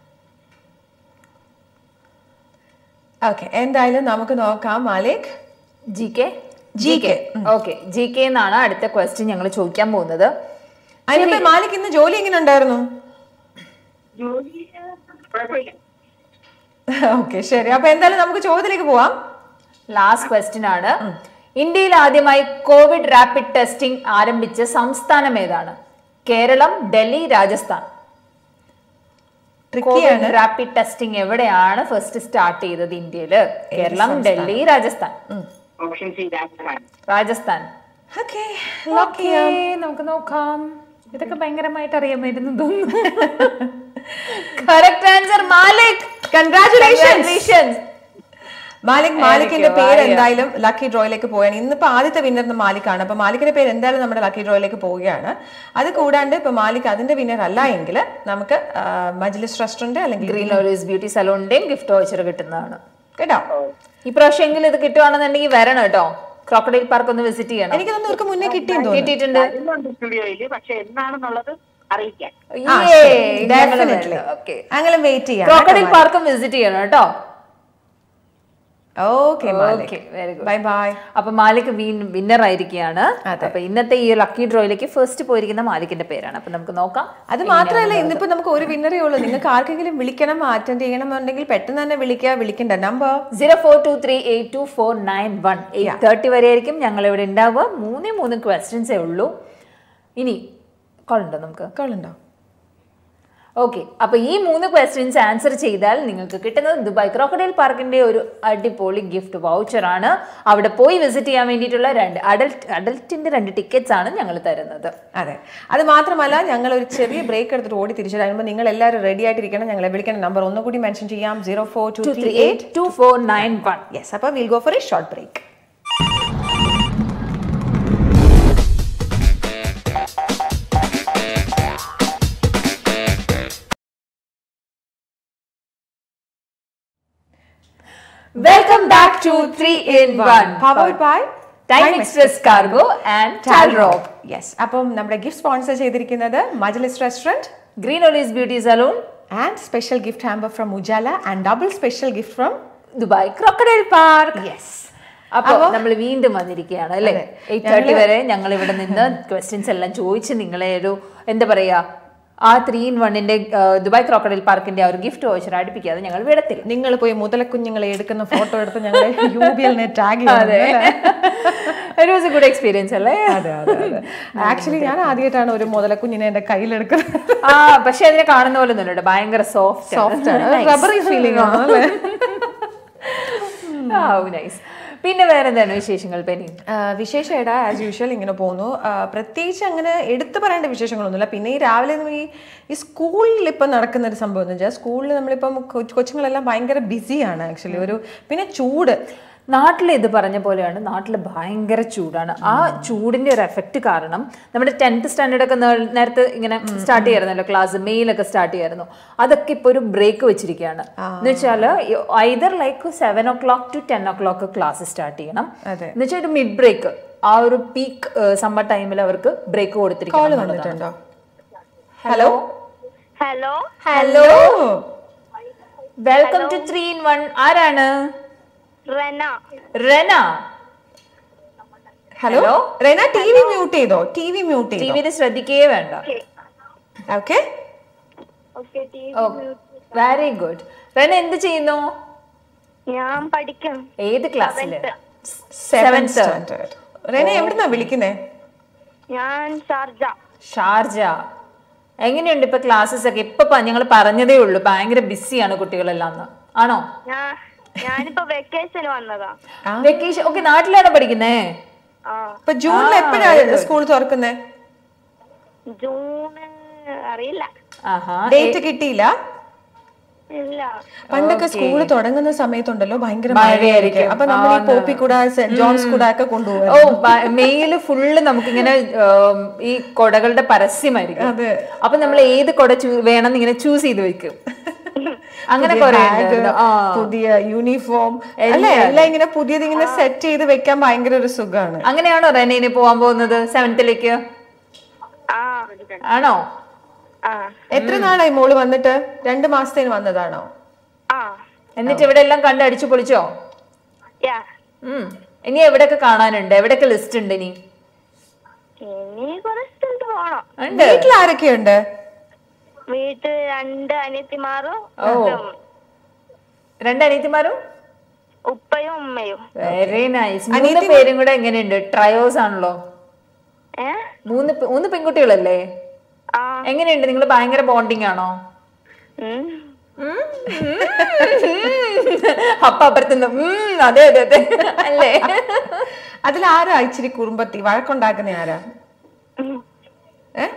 ഓക്കെ എന്തായാലും നമുക്ക് നോക്കാം Malik G K G K okay G K എന്നാണ് അടുത്ത ക്വസ്റ്റ്യൻ ഞങ്ങൾ ചോദിക്കാൻ പോകുന്നത് അതിനിപ്പോ മാലിക് ഇന്ന് ജോലി എങ്ങനെ ഉണ്ടായിരുന്നു ജോലി കുഴപ്പമില്ല ഓക്കെ ശരി അപ്പൊ എന്തായാലും നമുക്ക് ചോദ്യത്തിലേക്ക് പോവാം ലാസ്റ്റ് ക്വസ്റ്റ്യൻ ആണ് ഇന്ത്യയിൽ ആദ്യമായി കോവിഡ് റാപ്പിഡ് ടെസ്റ്റിംഗ് ആരംഭിച്ച സംസ്ഥാനം ഏതാണ് കേരളം ഡൽഹി രാജസ്ഥാൻ ട്രിക്കിയാണ് കോവിഡ് റാപ്പിഡ് ടെസ്റ്റിംഗ് എവിടെയാണ് ഫസ്റ്റ് സ്റ്റാർട്ട് ചെയ്തത് ഇന്ത്യയില് Keralam Delhi Rajasthan option C Rajasthan Rajasthan okay okay നമുക്ക് നോക്കാം ഇതൊക്കെ ഭയങ്കരമായിട്ട് അറിയാമായിരുന്നു തോന്നുന്നു correct answer Malik congratulations Malik മാലിക്കിന്റെ എനിക്ക് പേര് വായ. എന്തായാലും ലക്കി ഡ്രോയിലേക്ക് പോവുകയാണ് ഇന്നിപ്പോ ആദ്യത്തെ വിന്നർ മാലിക്കാണ് അപ്പൊ മാലിക്കിന്റെ പേര് എന്തായാലും നമ്മുടെ ലക്കി ഡ്രോയിലേക്ക് പോവുകയാണ് അത് കൂടാണ്ട് ഇപ്പൊ മാലിക് അതിന്റെ വിന്നർ അല്ല എങ്കിൽ നമുക്ക് ആ, മജ്ലിസ് റെസ്റ്റോറന്റ് അല്ലെങ്കിൽ ഗ്രീൻ ഓലീസ് ബ്യൂട്ടി സലോണിന്റെയും ഗിഫ്റ്റ് വൗച്ചർ കിട്ടുന്നതാണ് കേട്ടോ ഇപ്രാവശ്യമെങ്കിലും ഇത് കിട്ടുവാണെന്നുണ്ടെങ്കിൽ വരണം കേട്ടോ ക്രോക്കഡൈൽ പാർക്ക് ഒന്ന് വിസിറ്റ് ചെയ്യണം എനിക്ക് തോന്നുന്നു ഇവർക്ക് മുന്നേ കിട്ടിയെന്ന് തോന്നുന്നു കിട്ടിയിട്ടുണ്ട് വരുന്നുണ്ട് സ്റ്റുഡിയോയില് പക്ഷെ എന്നാണെന്നുള്ളത് അറിയിക്കാൻ ആ, ശരി. Definitely. അങ്ങനെ വെയിറ്റ് ചെയ്യാം ക്രോക്കഡൈൽ പാർക്കും വിസിറ്റ് ചെയ്യണം കേട്ടോ okay okay very good bye bye അപ്പൊ മാലിക് വിന്നർ ആയിരിക്കുകയാണ് അതെ. അപ്പൊ ഇന്നത്തെ ഈ ലക്കി ഡ്രോയിലേക്ക് ഫസ്റ്റ് പോയിരിക്കുന്ന മാലിക്കിന്റെ പേരാണ് അപ്പൊ നമുക്ക് നോക്കാം അത് മാത്രമല്ല ഇന്നിപ്പോ നമുക്ക് ഒരു വിന്നറേ ഉള്ളൂ നിങ്ങൾക്ക് ആർക്കെങ്കിലും വിളിക്കണം അറ്റൻഡ് ചെയ്യണമെന്നുണ്ടെങ്കിൽ പെട്ടെന്ന് തന്നെ വിളിക്കുക വിളിക്കേണ്ട number zero four two three eight two four nine one eight thirty വരെ ആയിരിക്കും ഞങ്ങൾ ഇവിടെ ഉണ്ടാവുക മൂന്നേ മൂന്ന് ക്വസ്റ്റ്യൻസേ ഉള്ളൂ ഇനി കോൾ ഉണ്ടോ നമുക്ക് കോളുണ്ടോ ഓക്കെ അപ്പൊ ഈ മൂന്ന് ക്വസ്റ്റ്യൻസ് ആൻസർ ചെയ്താൽ നിങ്ങൾക്ക് കിട്ടുന്നത് ദുബായ് ക്രോക്കഡൈൽ പാർക്കിന്റെ ഒരു അടിപൊളി ഗിഫ്റ്റ് വൗച്ചർ ആണ് അവിടെ പോയി വിസിറ്റ് ചെയ്യാൻ വേണ്ടിയിട്ടുള്ള രണ്ട് അഡൽട്ട് അഡൽട്ടിന്റെ രണ്ട് ടിക്കറ്റ്സ് ആണ് ഞങ്ങൾ തരുന്നത് അതെ അത് മാത്രമല്ല ഞങ്ങൾ ഒരു ചെറിയ ബ്രേക്ക് എടുത്തിട്ട് ഓടി തിരിച്ചു വരുമ്പോൾ നിങ്ങൾ എല്ലാവരും റെഡി ആയിട്ടിരിക്കണം ഞങ്ങളെ വിളിക്കുന്ന നമ്പർ ഒന്നുകൂടി മെൻഷൻ ചെയ്യാം zero four two three eight two four nine one yes അപ്പോൾ will go for a short break welcome back to three in one powered by Time Express cargo and Talrop yes അപ്പം നമ്മുടെ gift sponsor ചെയ്തിരിക്കുന്നത് Majlis restaurant Green Olees beauty salon and special gift hamper from Ujala and double special gift from Dubai Crocodile Park yes അപ്പൊ നമ്മൾ വീണ്ടും വന്നിരിക്കുകയാണ് അല്ലേ eight thirty വരെ ഞങ്ങൾ ഇവിടെ നിന്ന് ക്വസ്റ്റ്യൻസ് എല്ലാം ചോദിച്ച് നിങ്ങളെ ഒരു എന്താ പറയാ ആ ത്രീ ഇൻ വണ്ണിന്റെ ദുബായ് ക്രോക്കഡൈൽ പാർക്കിന്റെ ആ ഒരു ഗിഫ്റ്റ് വോച്ചർ അടുപ്പിക്കാതെ ഞങ്ങൾ വിടത്തില്ല നിങ്ങൾ പോയി മുതലക്കുഞ്ഞുങ്ങളെ എടുക്കുന്ന ഫോട്ടോ എടുത്ത് ഞങ്ങൾ യു ബി എല്ലിനെ ടാഗ് അതെ ഒരു വാസ് എ ഗുഡ് എക്സ്പീരിയൻസ് അല്ലേ അതെ അതെ അതെ ആക്ച്വലി ഞാൻ ആദ്യമായിട്ടാണ് ഒരു മുതലക്കുഞ്ഞിനെ എന്റെ കയ്യിലെടുക്കുന്നത് ആ പക്ഷെ അതിനെ കാണുന്ന പോലെ ഒന്നുമില്ല ഭയങ്കര സോഫ്റ്റ് സോഫ്റ്റ് ആണ് റബ്ബറി ഫീലിംഗ് ആണ് അല്ലേ നൈസ് പിന്നെ വേറെ എന്താണ് വിശേഷങ്ങൾ പെനി വിശേഷമായിട്ട് ആസ് യൂഷ്വൽ ഇങ്ങനെ പോകുന്നു ആ, പ്രത്യേകിച്ച് അങ്ങനെ എടുത്തു പറയേണ്ട വിശേഷങ്ങളൊന്നുമില്ല പിന്നെ ഈ രാവിലെ നമ്മൾ ഈ ഈ സ്കൂളിൽ ഇപ്പം നടക്കുന്ന ഒരു സംഭവം എന്ന് വെച്ചാൽ സ്കൂളിൽ നമ്മളിപ്പം കൊ- കൊച്ചുങ്ങളെല്ലാം ഭയങ്കര ബിസിയാണ് ആക്ച്വലി ഒരു പിന്നെ ചൂട് നാട്ടിൽ ഇത് പറഞ്ഞ പോലെയാണ് നാട്ടിൽ ഭയങ്കര ചൂടാണ് ആ ചൂടിന്റെ ഒരു എഫക്റ്റ് കാരണം നമ്മുടെ ടെൻത്ത് സ്റ്റാൻഡേർഡ് ഒക്കെ നേ- നേരത്തെ ഇങ്ങനെ സ്റ്റാർട്ട് ചെയ്യായിരുന്നല്ലോ ക്ലാസ് മെയിലൊക്കെ സ്റ്റാർട്ട് ചെയ്യായിരുന്നു അതൊക്കെ ഇപ്പൊ ഒരു ബ്രേക്ക് വെച്ചിരിക്കുകയാണ് എന്ന് വെച്ചാല് either like seven o'clock to ten o'clock class start ചെയ്യണം അതെ. എന്ന് വെച്ചാൽ ഒരു മിഡ് ബ്രേക്ക് ആ ഒരു പീക്ക് സമ്മർ ടൈമിൽ അവർക്ക് ബ്രേക്ക് കോള് കൊടുത്തിരിക്കണം വന്നിട്ടുണ്ടോ hello hello hello welcome to three in one ആരാണ് Rena Rena hello Rena T V mute ചെയ്തോ ടി വി മ്യൂട്ട് ടി ചെയ്തോ വിയിൽ ശ്രദ്ധിക്കേ വേണ്ട okay okay T very good Rena എന്ത് ചെയ്യുന്നു ഞാൻ പഠിക്കും ഏത് ക്ലാസ്സില് സെവൻ സ്റ്റാൻഡേർഡ് റെന എവിടുന്നാ വിളിക്കുന്നേ ഞാൻ ഷാർജ ഷാർജ എങ്ങനെയുണ്ട് ഇപ്പൊ ക്ലാസ്സസ് ഒക്കെ ഇപ്പൊ ഞങ്ങൾ പറഞ്ഞതേ ഉള്ളൂ ഭയങ്കര ബിസിയാണ് കുട്ടികളെല്ലാം എന്ന് ആണോ ഞാൻ ഞാനിപ്പോ വെക്കേഷൻ വന്നതാ വെക്കേഷൻ ഓക്കെ നാട്ടിലാണോ പഠിക്കുന്നേ ആ ഇപ്പൊ ജൂണിൽ എപ്പോഴാ സ്കൂൾ തുറക്കുന്നേ ജൂൺ അറിയില്ല ആഹാ ഡേറ്റ് കിട്ടിയില്ല ഇല്ല പണ്ടൊക്കെ സ്കൂൾ തുടങ്ങുന്ന സമയത്തുണ്ടല്ലോ ഭയങ്കര മഴയായിരിക്കും. മഴയായിരിക്കും അപ്പൊ നമ്മൾ ഈ പോപ്പി കൂടെ സെന്റ് ജോൺസ് കൂടെ ഒക്കെ കൊണ്ടുപോകും ഓ ബ- മെയില് ഫുള്ള് നമുക്കിങ്ങനെ ഉം, ഈ കൊടകളുടെ പരസ്യമായിരിക്കും അതെ. അപ്പൊ നമ്മൾ ഏത് കൊട ചൂ- വേണമെന്ന് ഇങ്ങനെ ചൂസ് ചെയ്ത് വെക്കും അങ്ങനെ കുറെ ഉണ്ടായിരുന്നു. ആ. പുതിയ യൂണിഫോം അല്ലെ എല്ലാം ഇങ്ങനെ പുതിയത് ഇങ്ങനെ സെറ്റ് ചെയ്ത് വെക്കാൻ ഭയങ്കര ഒരു സുഖമാണ് അങ്ങനെയാണോ റെന ഇനി പോവാൻ പോകുന്നത് സെവൻത്തിലേക്ക് ആ ആണോ ആ എത്ര നാളായി മോള് വന്നിട്ട് രണ്ട് മാസത്തേന് വന്നതാണോ ആ എന്നിട്ട് ഇവിടെ എല്ലാം കണ്ട് അടിച്ചു പൊളിച്ചോ യാ ഉം. ഇനി എവിടെയൊക്കെ കാണാനുണ്ട് എവിടെയൊക്കെ ലിസ്റ്റ് ഉണ്ട് ഇനി ഇനി കുറെ സ്ഥലത്ത് പോണം ഉണ്ട് വീട്ടിൽ ആരൊക്കെയുണ്ട് വീട്ടിൽ രണ്ട് അനിയത്തിമാരും ഓ. ഉം, രണ്ട് അനിയത്തിമാരും ഉപ്പയും ഉമ്മയും വെരി നൈസ് മൂന്ന് പേരും കൂടെ എങ്ങനെയുണ്ട് ട്രയോസ് ആണല്ലോ ഏ മൂന്ന് പെ- മൂന്ന് പെൺകുട്ടികളല്ലേ ആ എങ്ങനെയുണ്ട് നിങ്ങൾ ഭയങ്കര ബോണ്ടിങ് ആണോ ഉം. ഉം. അപ്പ അപ്പുറത്തുനിന്ന് ഉം, അതെ അതെ അതെ അല്ലേ അതിൽ ആരാ ഇച്ചിരി കുറുമ്പത്തി വഴക്കുണ്ടാക്കുന്ന ആരാ ഏ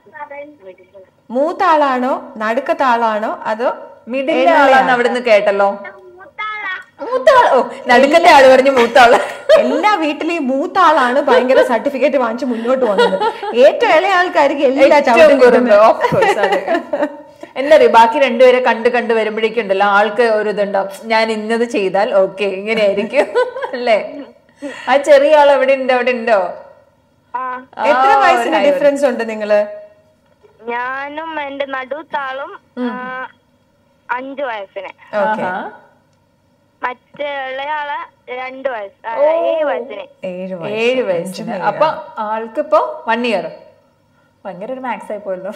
മൂത്ത ആളാണോ നടുക്കത്തെ ആളാണോ അതോ മിഡിലെ ആളാന്ന് അവിടുന്ന് കേട്ടല്ലോ മൂത്താൾ ഓ നടുക്കത്തെ ആള് പറഞ്ഞു മൂത്താള് എല്ലാ വീട്ടിലെയും മൂത്ത ആളാണ് ഭയങ്കര സർട്ടിഫിക്കറ്റ് വാങ്ങിച്ച് മുന്നോട്ട് പോകുന്നത് ഏറ്റവും ഇളയ ആൾക്കാർക്ക് എല്ലാ ഏറ്റവും ചവിട്ടും കുറുമ്പ് of course, അതെ. എന്താ അറിയോ ബാക്കി രണ്ടുപേരെ കണ്ട് കണ്ട് വരുമ്പോഴേക്കും ഉണ്ടല്ലോ ആൾക്ക് ഒരു ഇതുണ്ടാവും ഞാൻ ഇന്നത് ചെയ്താൽ ഓക്കെ ഇങ്ങനെയായിരിക്കും അല്ലേ ആ ചെറിയ ആൾ എവിടെ ഉണ്ട് അവിടെ ഉണ്ടോ ആ എത്ര ആ, വയസ്സിന് ഒരു ഡിഫറൻസ് ഉണ്ട് നിങ്ങള് ഞാനും എന്റെ നടുത്താളും ആ, അഞ്ചു വയസ്സിന് ഓക്കെ ആഹാ. മറ്റേ ഇളയാളെ രണ്ട് വയസ്സ് ആ, ഏഴ് വയസ്സിന് ഏഴ് ഏഴ് വയസ്സിന് അപ്പൊ ആൾക്കിപ്പോ വൺ ഇയർ ഭയങ്കര ഒരു മാക്സ് ആയി പോയല്ലോ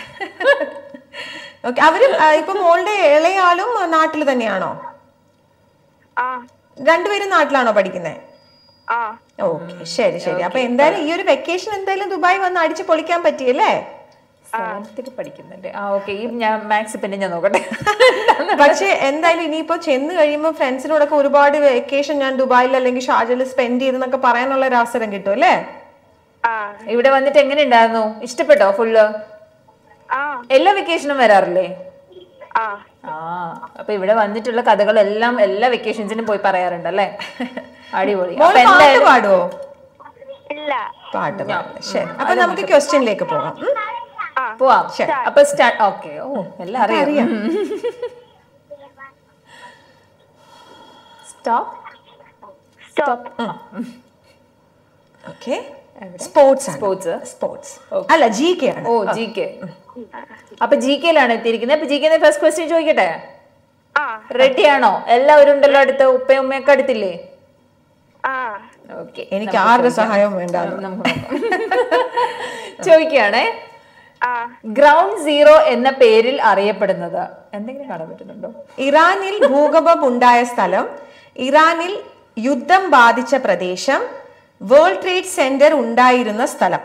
ഓക്കെ അവരും ആ, ഇപ്പൊ മോളുടെ ഇളയ ആളും നാട്ടിൽ തന്നെയാണോ ആ രണ്ടുപേരും നാട്ടിലാണോ പഠിക്കുന്നത് ആ ഓക്കെ ശരി ശരി അപ്പൊ എന്തായാലും ഈ ഒരു വെക്കേഷൻ എന്തായാലും ദുബായ് വന്ന് അടിച്ച് പൊളിക്കാൻ പറ്റിയല്ലേ സെവൻത്തിൽ പഠിക്കുന്നുണ്ട് ആ ഓക്കെ ഈ ഞാൻ മാത്സ് പിന്നെ ഞാൻ നോക്കട്ടെ പക്ഷെ എന്തായാലും ഇനിയിപ്പോ ചെന്ന് കഴിയുമ്പോൾ ഫ്രണ്ട്സിനോടൊക്കെ ഒരുപാട് വെക്കേഷൻ ഞാൻ ദുബായിൽ അല്ലെങ്കിൽ ഷാർജയിൽ സ്പെൻഡ് ചെയ്തെന്നൊക്കെ പറയാനുള്ള ഒരു അവസരം കിട്ടും അല്ലേ ആ ഇവിടെ വന്നിട്ട് എങ്ങനെ ഉണ്ടായിരുന്നു ഇഷ്ടപ്പെട്ടോ ഫുള്ള് ആ എല്ലാ വെക്കേഷനും വരാറില്ലേ ആ ആ അപ്പൊ ഇവിടെ വന്നിട്ടുള്ള കഥകളെല്ലാം എല്ലാ വെക്കേഷൻസിനും പോയി പറയാറുണ്ട് അല്ലേ അടിപൊളി അപ്പൊ മോള് പാട്ട് എന്തായാലും പാടുവോ ഇല്ല പാട്ട് പാടില്ല ശരി അപ്പൊ നമുക്ക് ക്വസ്റ്റ്യനിലേക്ക് പോകാം ഉം? ആ പോവാം അപ്പൊ സ്റ്റാർട്ട് ഓക്കെ ഓ എല്ലാം അറിയാം stop stop okay sports sports sports അല്ല ജി കെ ആണ് ഓ ജി കെ അപ്പൊ ജി കെയിലാണ് എത്തിയിരിക്കുന്നത് അപ്പൊ ജി കെ ഫസ്റ്റ് ക്വസ്റ്റ്യൻ ചോദിക്കട്ടെ ആ റെഡി ആണോ എല്ലാവരും ഉണ്ടല്ലോ അടുത്ത് ഉപ്പയും ഉമ്മയൊക്കെ അടുത്തില്ലേ ആ ഓക്കെ എനിക്ക് ആരുടെ സഹായവും വേണ്ട നമുക്ക് നോക്കാം. ചോദിക്കുകയാണേ ആ ഗ്രൗണ്ട് സീറോ എന്ന പേരിൽ അറിയപ്പെടുന്നത് എന്തെങ്കിലും കാണാൻ പറ്റുന്നുണ്ടോ ഇറാനിൽ ഭൂകമ്പം ഉണ്ടായ സ്ഥലം ഇറാനിൽ യുദ്ധം ബാധിച്ച പ്രദേശം വേൾഡ് ട്രേഡ് സെന്റർ ഉണ്ടായിരുന്ന സ്ഥലം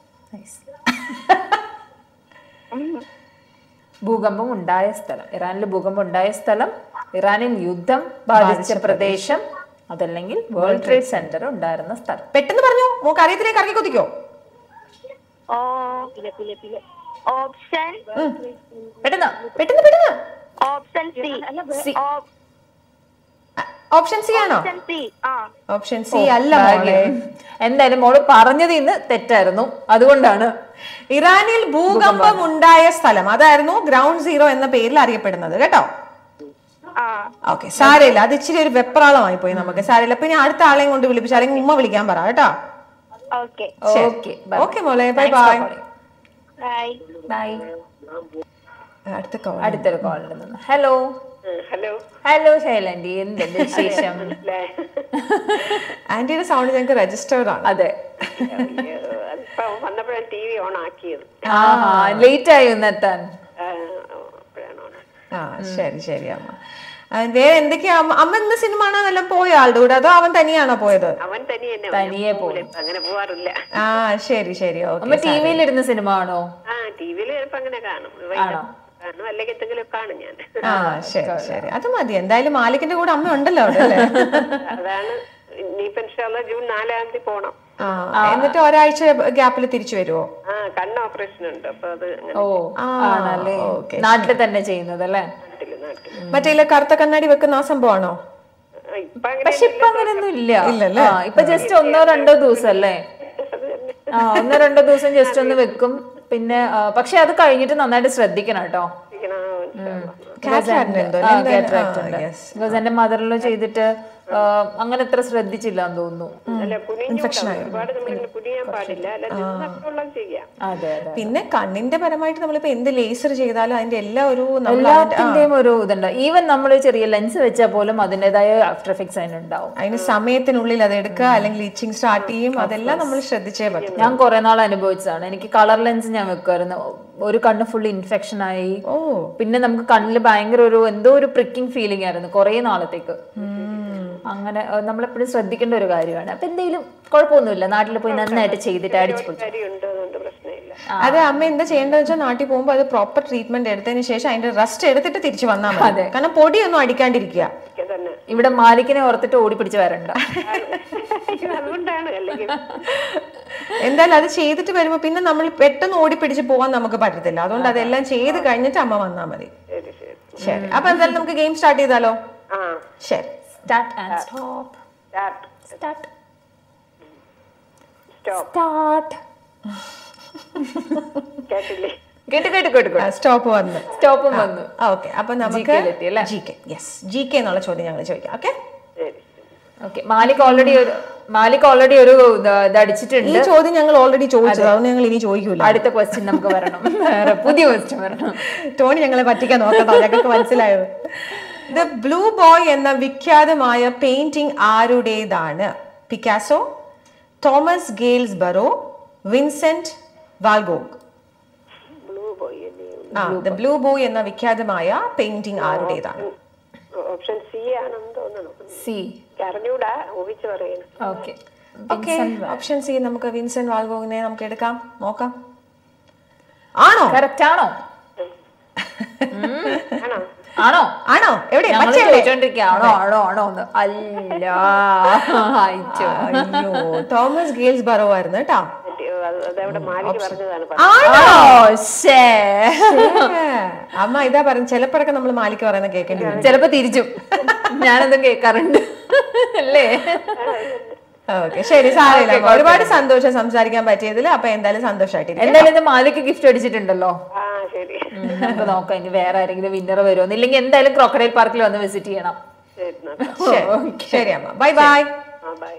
ഭൂകമ്പം ഉണ്ടായ സ്ഥലം ഇറാനിൽ ഭൂകമ്പം ഉണ്ടായ സ്ഥലം ഇറാനിൽ യുദ്ധം ബാധിച്ച പ്രദേശം അതല്ലെങ്കിൽ വേൾഡ് ട്രേഡ് സെന്റർ ഉണ്ടായിരുന്ന സ്ഥലം പെട്ടെന്ന് പറഞ്ഞു മോക്ക് അറിയത്തിലേക്ക് ഇറങ്ങി കൊതിക്കോ ഓ ഓപ്ഷൻ പെട്ടെന്ന് പെട്ടെന്ന് പെട്ടെന്ന് ഓപ്ഷൻ സി ഓപ്ഷൻ സി ആണോ ഓപ്ഷൻ സി ആ ഓപ്ഷൻ സി അല്ല മോളെ ഭാഗ്യം. എന്തായാലും മോള് പറഞ്ഞത് ഇന്ന് തെറ്റായിരുന്നു അതുകൊണ്ടാണ് ഇറാനിൽ ഭൂകമ്പം ഉണ്ടായ സ്ഥലം അതായിരുന്നു ഗ്രൗണ്ട് സീറോ എന്ന പേരിൽ അറിയപ്പെടുന്നത് കേട്ടോ ആ ഓക്കെ സാരമില്ല അത് ഇച്ചിരി ഒരു വെപ്രാളമായി പോയി നമുക്ക് സാരമില്ല പിന്നെ അടുത്ത ആളെയും കൊണ്ട് വിളിപ്പിച്ചു അല്ലെങ്കിൽ ഉമ്മ വിളിക്കാൻ പറ കേട്ടോ ഓക്കെ ഓക്കെ ഓക്കെ മോളെ ബൈ ബൈ ബൈ ബൈ അടുത്ത കോൾ അടുത്തൊരു കോളിൽ നിന്ന് ഹലോ ഹലോ ഹലോ ശൈലൻഡി എന്തുണ്ട് വിശേഷം ആന്റിയുടെ സൗണ്ട് ഞങ്ങൾക്ക് രജിസ്റ്റേർഡ് ആണ് അതെ ഇപ്പൊ വന്നപ്പോഴാണ് ടി വി ഓൺ ആക്കിയത് ആ ലേറ്റ് ആയി ഒന്ന് എത്താൻ ആ, അപ്പോഴാണ് on ആക്കിയത്. ആ ശരി ശരി അമ്മ ആ, വേറെ എന്തൊക്കെയാ അമ്മ അമ്മ ഇന്ന് സിനിമ കാണാൻ വല്ലതും പോയോ ആളുടെ കൂടെ അതോ അവൻ തനിയാണോ പോയത് അവൻ തനി തന്നെ തനിയെ പോകും അങ്ങനെ പോവാറില്ല ആ ശരി ശരി അമ്മ ഓക്കെ ടി വിയിലിരുന്ന സിനിമ ആണോ ആ ടി വിയിൽ ചിലപ്പോ അങ്ങനെ കാണും ആണോ? കാണും അല്ലെങ്കിൽ എന്തെങ്കിലും കാണും ഞാൻ ആ ശരി ശരി അത് മതി എന്തായാലും മാലിക്കിന്റെ കൂടെ അമ്മ ഉണ്ടല്ലോ അവിടെ അല്ലേ അതാണ് ഇനിയിപ്പോ ഇൻഷാല്ല ജൂൺ നാലാം തീയതി പോണം ആ എന്നിട്ട് ഒരാഴ്ച ഗ്യാപ്പിൽ തിരിച്ചു വരുമോ ആ കണ്ണ് ഓപ്പറേഷൻ ഉണ്ട് അപ്പൊ അത് അങ്ങനെ ഓ ആ, ആണല്ലേ ഓക്കേ, നാട്ടിൽ തന്നെ ചെയ്യുന്നത് അല്ലേ നാട്ടില് നാട്ടില് മറ്റേ ഇല്ല കറുത്ത കണ്ണാടി വെക്കുന്ന ആ സംഭവമാണോ ഇപ്പൊ അങ്ങനെ പക്ഷെ ഇപ്പൊ അങ്ങനെയൊന്നും ഇല്ല ഇല്ലല്ലേ? ആ, ഇപ്പൊ ജസ്റ്റ് ഒന്നോ രണ്ടോ ദിവസം അല്ലേ ആ ഒന്നോ രണ്ടോ ദിവസം ജസ്റ്റ് ഒന്ന് വെക്കും പിന്നെ ആ, പക്ഷെ അത് കഴിഞ്ഞിട്ട് നന്നായിട്ട് ശ്രദ്ധിക്കണം കേട്ടോ കാറ്ററാക്ട് എന്തോ ആ, എന്താണ്? cataract ആ, ഉണ്ട്. yes. Because എന്റെ മദറിലോ ചെയ്തിട്ട് ആ, അങ്ങനെ അത്ര ശ്രദ്ധിച്ചില്ല എന്ന് തോന്നുന്നു അല്ല കുനിഞ്ഞുണ്ടാവും ഒരുപാട് നമ്മളിങ്ങനെ കുനിയാൻ പാടില്ല അല്ല നിന്നൊക്കെയുള്ളത് ചെയ്യാം അതെ അതെ പിന്നെ കണ്ണിന്റെ പരമായിട്ട് നമ്മളിപ്പോ എന്ത് ലേസർ ചെയ്താലും അതിന്റെ എല്ലാ ഒരു നമ്മൾ അതിന്റെ- ആ, എല്ലാത്തിന്റെയും ഒരു ഇതുണ്ട് ഈവൻ നമ്മൾ ചെറിയ ലെൻസ് വെച്ചാൽ പോലും അതിൻ്റെതായ ആഫ്റ്റർ എഫക്ട്സ് അതിനുണ്ടാവും അതിന് സമയത്തിനുള്ളിൽ അത് എടുക്കുക അല്ലെങ്കിൽ ഇച്ചിങ് സ്റ്റാർട്ട് ചെയ്യും അതെല്ലാം നമ്മൾ ശ്രദ്ധിച്ചേ പറ്റും ഞാൻ കുറെ നാൾ അനുഭവിച്ചതാണ് എനിക്ക് കളർ ലെൻസ് ഞാൻ വെക്കുമായിരുന്നു ഒരു കണ്ണ് ഫുൾ ഇൻഫെക്ഷൻ ആയി ഓ പിന്നെ നമുക്ക് കണ്ണിൽ ഭയങ്കര ഒരു എന്തോ ഒരു പ്രിക്കിംഗ് ഫീലിംഗ് ആയിരുന്നു കുറെ നാളത്തേക്ക് അങ്ങനെ അഹ് നമ്മളെപ്പോഴും ശ്രദ്ധിക്കേണ്ട ഒരു കാര്യമാണ് അപ്പൊ എന്തെങ്കിലും കുഴപ്പമൊന്നുമില്ല നാട്ടിൽ പോയി നന്നായിട്ട് ചെയ്തിട്ട് അടിച്ചു പൊളിച്ചു കാര്യമുണ്ട് അതുകൊണ്ട് പ്രശ്നമില്ല അത് അമ്മ എന്താ ചെയ്യേണ്ടത് വെച്ചാൽ നാട്ടിൽ പോകുമ്പോൾ അത് പ്രോപ്പർ ട്രീറ്റ്മെന്റ് എടുത്തതിന് ശേഷം അതിന്റെ റെസ്റ്റ് എടുത്തിട്ട് തിരിച്ചു വന്നാൽ മതി കാരണം പൊടിയൊന്നും അടിക്കാണ്ടിരിക്കുക ഒക്കെ തന്നെ ഇവിടെ മാലിക്കിനെ ഓർത്തിട്ട് ഓടി പിടിച്ച് വരണ്ട അതുകൊണ്ടാണ് അല്ലെങ്കിൽ എന്തായാലും അത് ചെയ്തിട്ട് വരുമ്പോൾ പിന്നെ നമ്മൾ പെട്ടെന്ന് ഓടി പിടിച്ച് പോകാൻ നമുക്ക് പറ്റത്തില്ല അതുകൊണ്ട് അതെല്ലാം ചെയ്ത് കഴിഞ്ഞിട്ട് അമ്മ വന്നാൽ മതി ശരി ശരി ശരി അപ്പൊ എന്തായാലും നമുക്ക് ഗെയിം സ്റ്റാർട്ട് ചെയ്താലോ ആ ശരി start and stop start start stop start കേട്ടില്ലേ കേട്ട് കേട്ട് കേട്ട് കേട്ട് സ്റ്റോപ്പ് വന്ന് സ്റ്റോപ്പും വന്നു ഓക്കെ അപ്പൊ നമുക്ക് GK യിലെത്തി അല്ലേ? G K yes G K എന്നുള്ള ചോദ്യം ഞങ്ങൾ ചോദിക്കാം ഓക്കെ ശരി ഓക്കെ മാലിക് ഓൾറെഡി ഒരു മാലിക് ഓൾറെഡി ഒരു ഇത് ഇത് അടിച്ചിട്ടുണ്ട് ഈ ചോദ്യം ഞങ്ങൾ ഓൾറെഡി ചോദിച്ചത് അതുകൊണ്ട് ഞങ്ങൾ ഇനി ചോദിക്കൂല അടുത്ത ക്വസ്റ്റ്യൻ നമുക്ക് വരണം വേറെ പുതിയ ക്വസ്റ്റ്യൻ വരണം ടോണി ഞങ്ങളെ പറ്റിക്കാൻ നോക്കട്ടോ ഞങ്ങൾക്ക് മനസ്സിലായത് ദ ബ്ലൂ ബോയ് എന്ന വിഖ്യാതമായ പെയിന്റിംഗ് ആരുടേതാണ് Picasso Thomas Gainsborough Vincent van Gogh blue boy അല്ലേ ആ ദ ബ്ലൂ ബോയ് എന്ന വിഖ്യാതമായ പെയിന്റിംഗ് ആരുടേതാണ് ഓപ്ഷൻ സി ആണെന്ന് തോന്നണം സി എനിക്ക് അറിഞ്ഞൂടാ ഊഹിച്ചു പറയുന്നു ഓക്കെ ഓക്കെ ഓപ്ഷൻ സി നമുക്ക് വിൻസെന്റ് വാൽഗോഗിനെ നമുക്ക് എടുക്കാം നോക്കാം ആണോ കറക്റ്റ് ആണോ ആണോ ആണോ ആണോ എവിടെ ഞങ്ങൾ പച്ച എവിടെ? ചോദിച്ചോണ്ടിരിക്കുക ആണോ ആണോ ആണോ എന്ന് അല്ല അയച്ചോ അയ്യോ തോമസ് ഗെയിൽസ് ബറോ ആയിരുന്നു കേട്ടോ മറ്റേ, അത് അതവിടെ മാലിക്ക് പറഞ്ഞതാണ് ആണോ ഓ ശേ ഏ, അമ്മ ഇതാ പറഞ്ഞു ചിലപ്പോഴൊക്കെ നമ്മൾ മാലിക്ക് പറയുന്ന കേൾക്കേണ്ടി വരും ചിലപ്പോ തിരിച്ചും ഞാനതും കേൾക്കാറുണ്ട് അല്ലേ ഓക്കെ ശരി സാരമില്ല അമ്മ. ഒരുപാട് സന്തോഷം സംസാരിക്കാൻ പറ്റിയതിൽ അപ്പൊ എന്തായാലും സന്തോഷമായിട്ടിരിക്കും എന്തായാലും ഇത് മാലിക്ക് ഗിഫ്റ്റ് അടിച്ചിട്ടുണ്ടല്ലോ ആ ശരി ഉം, നമുക്ക് നോക്കാം ഇനി വേറെ ആരെങ്കിലും വിന്നർ വരുമോ ഇല്ലെങ്കിൽ എന്തായാലും ക്രോക്കഡൈൽ പാർക്കിൽ വന്ന് വിസിറ്റ് ചെയ്യണം ശരി നോക്കാം. ശരി, ശരി അമ്മ ബൈ ബൈ ആ ബൈ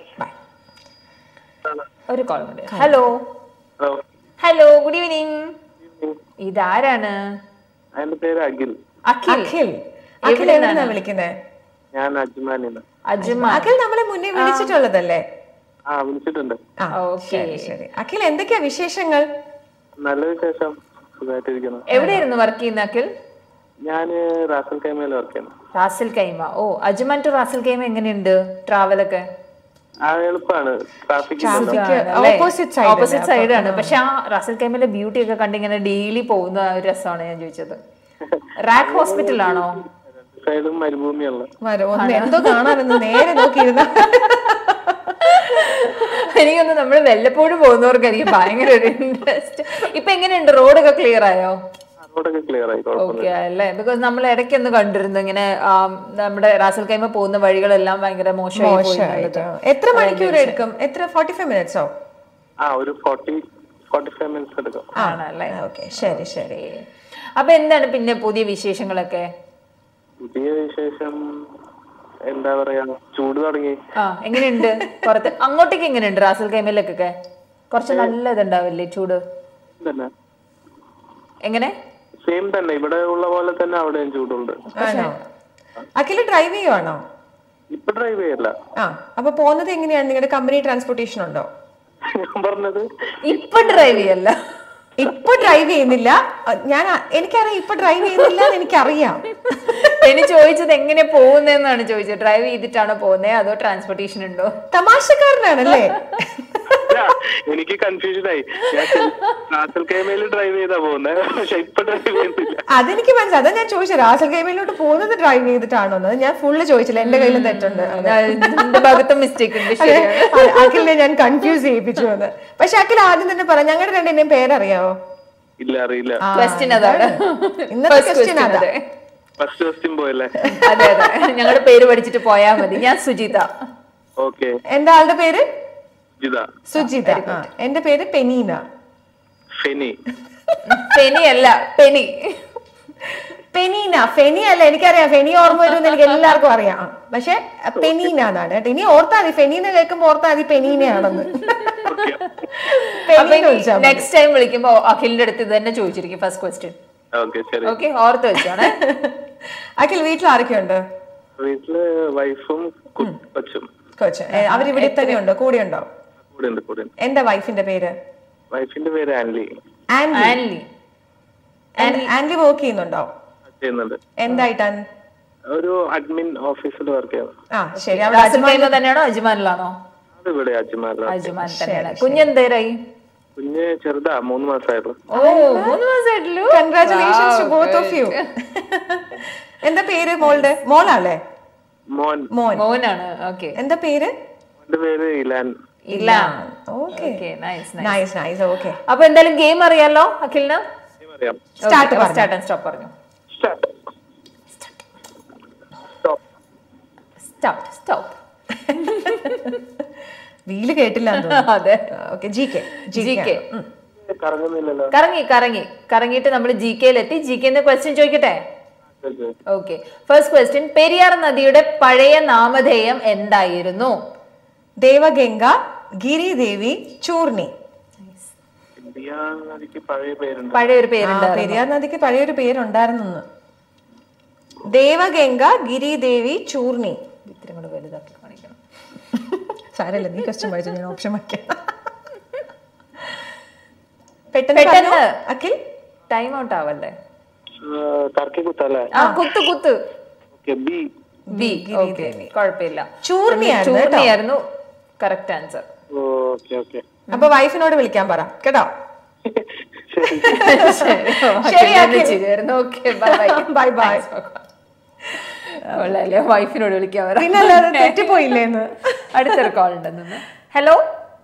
ഒരു കോൾ ഉണ്ട് hello hello hello good evening ഇതാരാണ് എന്റെ പേര് അഖിൽ അഖിൽ അഖിൽ അഖിൽ എവിടുന്നാ വിളിക്കുന്നേ ഞാൻ അജ്മാനിന്ന് അജുമ അഖിൽ നമ്മളെ മുന്നേ വിളിച്ചിട്ടുള്ളതല്ലേ ആ വിളിച്ചിട്ടുണ്ട് ആ ഓക്കെ ശരി ശരി അഖിൽ എന്തൊക്കെയാ വിശേഷങ്ങൾ നല്ല വിശേഷം സുഖമായിട്ടിരിക്കുന്നു എവിടെയായിരുന്നു വർക്ക് ചെയ്യുന്ന അഖിൽ ഞാന് റാസൽ കൈമയിൽ വർക്ക് ചെയ്യുന്നു റാസൽ കൈമ ഓ അജ്മാൻ ടു റാസൽ കൈമ എങ്ങനെയുണ്ട് ട്രാവലൊക്കെ ആ എളുപ്പമാണ് traffic opposite side opposite side ആണ് പക്ഷെ ആ റാസൽ കൈമയിലെ ബ്യൂട്ടി ഒക്കെ കണ്ട് ഇങ്ങനെ ഡെയിലി പോകുന്ന ആ ഒരു രസമാണ് ഞാൻ ചോദിച്ചത് റാക്ക് ഹോസ്പിറ്റലാണോ സൈഡും മരുഭൂമിയുള്ള വരും ഒന്ന് എന്തോ കാണാനൊന്ന് നേരെ നോക്കിയിരുന്ന എനിക്കൊന്ന് നമ്മൾ വല്ലപ്പോഴും പോകുന്നവർക്കായിരിക്കും ഭയങ്കര ഒരു ഇൻട്രസ്റ്റ് ഇപ്പൊ എങ്ങനെയുണ്ട് റോഡൊക്കെ ക്ലിയർ ആയോ റോഡൊക്കെ ക്ലിയർ ആയി കുഴപ്പമില്ല ഓക്കെ അല്ലേ ബിക്കോസ് നമ്മൾ ഇടയ്ക്കൊന്ന് കണ്ടിരുന്നു ഇങ്ങനെ ആ, നമ്മുടെ റാസൽ കൈമ പോകുന്ന വഴികളെല്ലാം ഭയങ്കര മോശമായി പോയി എന്നുള്ളത്. എത്ര മണിക്കൂർ എടുക്കും എത്ര ഫോർട്ടി ഫൈവ് മിനിറ്റ്സോ ആ ഒരു ഫോർട്ടി ഫോർട്ടി ഫൈവ് മിനിറ്റ്സ് എടുക്കും ആണല്ലേ ഓക്കെ ശരി ശരി അപ്പൊ എന്താണ് പിന്നെ പുതിയ വിശേഷങ്ങളൊക്കെ പുതിയ വിശേഷം എന്താ പറയാ ചൂട് തുടങ്ങി ആ എങ്ങനെയുണ്ട് പുറത്ത് അങ്ങോട്ടേക്ക് എങ്ങനെയുണ്ട് റാസൽ കൈമയിലേക്കൊക്കെ കുറച്ച് നല്ലതുണ്ടാവില്ലേ ചൂട് തന്നെ എങ്ങനെ സെയിം തന്നെ ഇവിടെ ഉള്ള പോലെ തന്നെ അവിടെയും ചൂടുണ്ട് ആണോ അഖില് ഡ്രൈവ് ചെയ്യുവാണോ ഇപ്പൊ ഡ്രൈവ് ചെയ്യല്ല ആ അപ്പൊ പോകുന്നത് എങ്ങനെയാണ് നിങ്ങളുടെ കമ്പനി ട്രാൻസ്പോർട്ടേഷൻ ഉണ്ടോ ഞാൻ പറഞ്ഞത് ഇപ്പൊ ഡ്രൈവ് ചെയ്യല്ല ഇപ്പൊ ഡ്രൈവ് ചെയ്യുന്നില്ല അഹ് ഞാൻ അ- എനിക്കറിയാം ഇപ്പൊ ഡ്രൈവ് ചെയ്യുന്നില്ല എന്ന് എനിക്കറിയാം എനിക്ക് ചോദിച്ചത് എങ്ങനെ പോകുന്നതെന്നാണ് ചോദിച്ചത് ഡ്രൈവ് ചെയ്തിട്ടാണോ പോകുന്നത് അതോ ട്രാൻസ്പോർട്ടേഷൻ ഉണ്ടോ തമാശക്കാരനാണല്ലേ ഇല്ല, എനിക്ക് കൺഫ്യൂഷൻ ആയി ഞാൻ റാസൽ കൈമയിൽ ഡ്രൈവ് ചെയ്താ പോകുന്നത് പക്ഷെ ഇപ്പൊ ഡ്രൈവ് ചെയ്യുന്നില്ല അതെനിക്ക് മനസ്സിലായി അതാ ഞാൻ ചോദിച്ചത് റാസൽ ഗെയിമിലോട്ട് പോകുന്നത് ഡ്രൈവ് ചെയ്തിട്ടാണോ എന്ന് ഞാൻ ഫുള്ള് ചോദിച്ചില്ല എന്റെ കയ്യിലും തെറ്റുണ്ട് എന്റെ ഭാഗത്തും മിസ്റ്റേക്ക് ഉണ്ട് അതെ, ശരിയാണ് അതെ, അഖിലിനെ ഞാൻ കൺഫ്യൂസ് ചെയ്യിപ്പിച്ചു എന്ന് പക്ഷെ അഖിൽ ആദ്യം തന്നെ പറ ഞങ്ങളുടെ രണ്ടിന്റെയും പേരറിയാവോ ഇല്ല അറിയില്ല ആ, ക്വസ്റ്റ്യൻ അതാണ് ഇന്നത്തെ First ക്വസ്റ്റ്യൻ question അതാ അതെ. ഫസ്റ്റ് ക്വസ്റ്റ്യൻ പോയല്ലേ അതെ അതെ ഞങ്ങളുടെ പേര് പഠിച്ചിട്ട് പോയാ മതി ഞാൻ സുജിത ഓക്കെ എന്റെ ആളുടെ പേര് ഇതാ സുജിത ആ, എന്റെ പേര് പെനീന ഫെനി പെനി അല്ല പെനി പെനീന ഫെനി അല്ല എനിക്കറിയാം ഫെനി ഓർമ്മ വരുമെന്ന് എനിക്ക് എല്ലാവർക്കും അറിയാം ആ, പക്ഷെ പെനീന എന്നാണ് കേട്ടോ ഇനി ഓർത്താ മതി ഫെനീന കേൾക്കുമ്പോ ഓർത്താ മതി പെനീനയാണെന്ന് പെനീന വിളിച്ചാ മതി. നെക്സ്റ്റ് ടൈം വിളിക്കുമ്പോ അഖിലിന്റെ അടുത്ത് ഇത് തന്നെ ചോദിച്ചിരിക്കും ഫസ്റ്റ് ക്വസ്റ്റ്യൻ ഓക്കെ ശരി ഓക്കെ ഓർത്ത് വെച്ചോണേ അഖിൽ വീട്ടിൽ ആരൊക്കെയുണ്ട് വീട്ടില് വൈഫും കൊച്ചും കൊച്ച് ഏ, അവരിവിടെ തന്നെ ഉണ്ടോ കൂടെ ഉണ്ടോ കൂടെ ഉണ്ട് കൂടെ ഉണ്ട് എന്താ വൈഫിന്റെ പേര് വൈഫിന്റെ പേര് ആൻലി ആൻലി ആൻലി ആൻ- ആൻലി വർക്ക് ചെയ്യുന്നുണ്ടോ ചെയ്യുന്നുണ്ട് എന്തായിട്ടാണ് ഒരു അഡ്മിൻ ഓഫീസിൽ വർക്ക് ചെയ്യുന്നു ആ ശരി അവിടെ റാസൽ കൈമ തന്നെയാണോ അജ്മാനിലാണോ അത് ഇവിടെ അജ്മാല അജ്മാൻ തന്നെയാണ് കുഞ്ഞെന്തേരായി കുഞ്ഞ് ചെറുതാ മൂന്ന് മാസമായുള്ളൂ ഓ മൂന്ന് മാസമായിട്ടുള്ളൂ congratulations to both of you എന്താ പേര് മോളുടെ മോളാണല്ലേ മോൻ മോൻ മോനാണ് ഓക്കെ എന്താ പേര് മോന്റെ പേര് ഇലാൻ ഇല്ല okay okay nice nice nice okay അപ്പൊ എന്തായാലും ഗെയിം അറിയാലോ അഖിലിന് അറിയാം Start പറഞ്ഞോ. സ്റ്റാർട്ട് ആൻഡ് സ്റ്റോപ്പ് പറഞ്ഞു start stop start stop wheel കേട്ടില്ല അതെ okay G K G K കറങ്ങുന്നില്ലല്ലോ കറങ്ങി കറങ്ങി കറങ്ങിയിട്ട് നമ്മൾ ജി കെയിലെത്തി ജി കെ ക്വസ്റ്റ്യൻ ചോദിക്കട്ടെ ഓക്കെ ഫസ്റ്റ് ക്വസ്റ്റ്യൻ പെരിയാർ നദിയുടെ പഴയ നാമധേയം എന്തായിരുന്നു ദേവഗംഗ ഗിരിദേവി ചൂർണി ഇന്ത്യ നദിക്ക് പഴയ പേരുണ്ട് പഴയ ഒരു ആ, പേരുണ്ട് പെരിയാർ നദിക്ക് പഴയൊരു പേരുണ്ടായിരുന്നു എന്ന്. ദേവഗംഗ ഗിരിദേവി ചൂർണി ഇത്തിരി കൂടെ വലുതാക്കി കാണിക്കണം സാരല്ല നീ ക്വസ്റ്റ്യൻ വായിച്ചു ഞാൻ ഓപ്ഷൻ വയ്ക്കാം പെട്ടെന്ന് പെട്ടെന്ന്. പറഞ്ഞോ, അഖിൽ ടൈം ഔട്ട് ആവല്ലേ കറക്കി കുത്തല്ലേ ആ കുത്ത് കുത്ത് ഓക്കെ ബി ബി ഓക്കെ കുഴപ്പമില്ല ചൂർണിയായിരുന്നു കേട്ടോ. ചൂർണിയായിരുന്നു കറക്റ്റ് ആൻസർ ഓക്കെ ഓക്കെ അപ്പൊ വൈഫിനോട് വിളിക്കാൻ പറ കേട്ടോ ശരി ശരി, Akhil. Okay bye bye bye bye കൊള്ളാല്ലേ വൈഫിനോട് വിളിക്കാൻ പറ പിന്നല്ലാതെ തെറ്റിപ്പോയില്ലേന്ന് അടുത്തൊരു കോൾ ഉണ്ടെന്ന് ഹലോ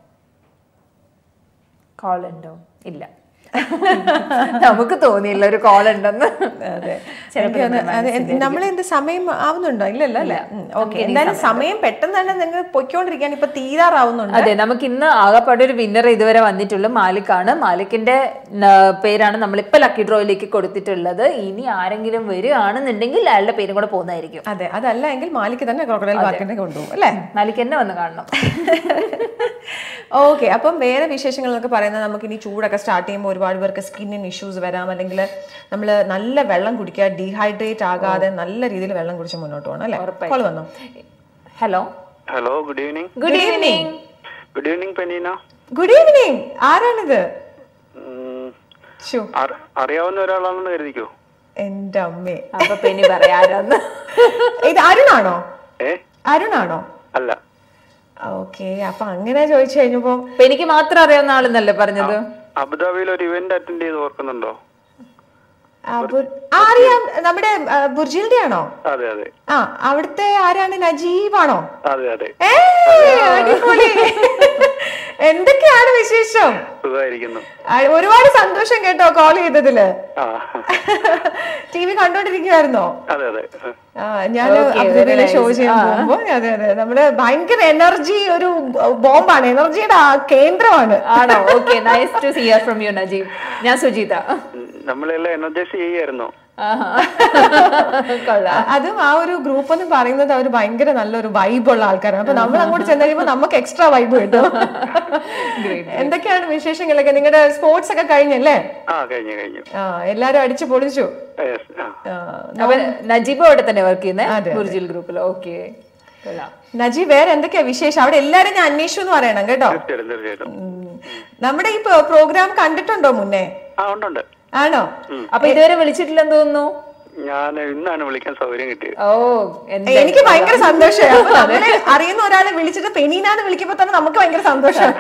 കോൾ ഉണ്ടോ ഇല്ല നമുക്ക് തോന്നിയില്ല ഒരു കോൾ ഉണ്ടെന്ന് അതെ ചിലപ്പോൾ നമ്മുടെ മനസ്സിന്റെ നമ്മൾ എന്ത് സമയം ആവുന്നുണ്ടോ ഇല്ലല്ലോ അല്ലേ ഓക്കെ എന്തായാലും സമയം പെട്ടെന്ന് തന്നെ നിങ്ങൾ പൊയ്ക്കൊണ്ടിരിക്കാൻ ഇപ്പൊ തീരാറാവുന്നുണ്ട് അതെ നമുക്ക് ഇന്ന് ആകെപ്പാടെ ഒരു വിന്നർ ഇതുവരെ വന്നിട്ടുള്ളൂ മാലിക്കാണ് മാലിക്കിന്റെ ന- പേരാണ് നമ്മളിപ്പോ ലക്കി ഡ്രോയിലേക്ക് കൊടുത്തിട്ടുള്ളത് ഇനി ആരെങ്കിലും വരികയാണെന്നുണ്ടെങ്കിൽ അയാളുടെ പേരും കൂടെ പോകുന്നതായിരിക്കും അതെ അതല്ല എങ്കിൽ മാലിക്ക് തന്നെ ക്രോക്കഡൈൽ വാക്കിനെ കൊണ്ടുപോകും അല്ലേ മാലിക്ക് എന്നെ വന്ന് കാണണം ഓക്കെ അപ്പം വേറെ വിശേഷങ്ങൾ എന്നൊക്കെ പറയുന്നത് നമുക്ക് ഇനി ചൂടൊക്കെ സ്റ്റാർട്ട് ചെയ്യുമ്പോൾ ഒരുപാട് പേർക്ക് സ്കിന്നിന് ഇഷ്യൂസ് വരാം അല്ലെങ്കിൽ നമ്മൾ നല്ല വെള്ളം കുടിക്കുക ഡീഹൈഡ്രേറ്റ് ആകാതെ നല്ല രീതിയിൽ വെള്ളം കുടിച്ച് മുന്നോട്ട് പോകണം അല്ലേ കോൾ വന്നോ hello hello good evening good evening good evening Penina good evening ആരാണിത് ഷോ അറിയാവുന്ന ഒരാളാണെന്ന് കരുതിക്കോ എന്റെ അമ്മേ അപ്പൊ പെനി പറയാരെന്ന് ഇത് അരുണാണോ ഏ അരുണാണോ അല്ല ഓക്കെ അപ്പൊ അങ്ങനെ ചോദിച്ചു കഴിഞ്ഞപ്പോ പെനിക്ക് മാത്രം അറിയാവുന്ന ആളെന്നല്ലേ പറഞ്ഞത് അബുദാബിയിൽ ഒരു ഇവന്റ് അറ്റൻഡ് ചെയ്ത് ഓർക്കുന്നുണ്ടോ ആ, ബുർ- ആ, അറിയാം നമ്മുടെ ആ, ബുർജിൽഡെ ആണോ അതെ അതെ ആ അവിടുത്തെ ആരാണ് നജീബാണോ അതെ അതെ ഏ അടിപൊളി എന്തൊക്കെയാണ് വിശേഷം സുഖമായിരിക്കുന്നു ആ, ഒരുപാട് സന്തോഷം കേട്ടോ കോൾ ചെയ്തതില് ആ ടി വി കണ്ടോണ്ടിരിക്കുവായിരുന്നോ അതെ അതെ ആ ഞാൻ Okay, അബ്ദുലിലെ very ഷോ nice. ചെയ്യാൻ ആ. പോകുമ്പോ അതെ അതെ നമ്മള് ഭയങ്കര എനർജി ഒരു ബോംബാണ് എനർജിയുടെ ആ കേന്ദ്രമാണ് ആണോ okay nice to hear from you Najeeb ഞാൻ സുജിത ഉം, നമ്മളെല്ലാം എനർജൈസ് ചെയ്യായിരുന്നു ആഹാ. കൊള്ളാം അതും ആ ഒരു ഗ്രൂപ്പ് എന്ന് പറയുന്നത് അവർ ഭയങ്കര നല്ലൊരു വൈബ് ഉള്ള ആൾക്കാരാണ് അപ്പൊ നമ്മൾ അങ്ങോട്ട് ചെന്ന് കഴിയുമ്പോൾ നമുക്ക് എക്സ്ട്രാ വൈബ് കിട്ടും എന്തൊക്കെയാണ് വിശേഷങ്ങളൊക്കെ നിങ്ങളുടെ സ്പോർട്സ് ഒക്കെ കഴിഞ്ഞല്ലേ ആ കഴിഞ്ഞു കഴിഞ്ഞു ആ എല്ലാരും അടിച്ചു പൊളിച്ചു Yes, ആ. ആ, അപ്പൊ നജീബ് അവിടെ തന്നെ വർക്ക് അതെ, ചെയ്യുന്നത് അതെ. ബുർജിൽ ഗ്രൂപ്പിൽ ഓക്കെ കൊള്ളാം നജി വേറെ എന്തൊക്കെയാ വിശേഷം അവിടെ എല്ലാരും ഞാൻ അന്വേഷിച്ചു എന്ന് പറയണം കേട്ടോ തീർച്ചയായിട്ടും തീർച്ചയായിട്ടും ഉം. നമ്മുടെ ഈ പ്രോഗ്രാം കണ്ടിട്ടുണ്ടോ മുന്നേ ആ ഉണ്ടുണ്ട് ആണോ അപ്പൊ ഇതുവരെ വിളിച്ചിട്ടില്ലെന്ന് തോന്നുന്നു ഞാൻ ഇന്നാണ് വിളിക്കാൻ സൗകര്യം കിട്ടിയത് ഓ എന്താ എനിക്ക് ഭയങ്കര സന്തോഷമായി അപ്പൊ നമ്മള് അറിയുന്ന ഒരാളെ വിളിച്ചിട്ട് പെനീനാന്ന് വിളിക്കുമ്പോ തന്നെ നമുക്ക് ഭയങ്കര സന്തോഷം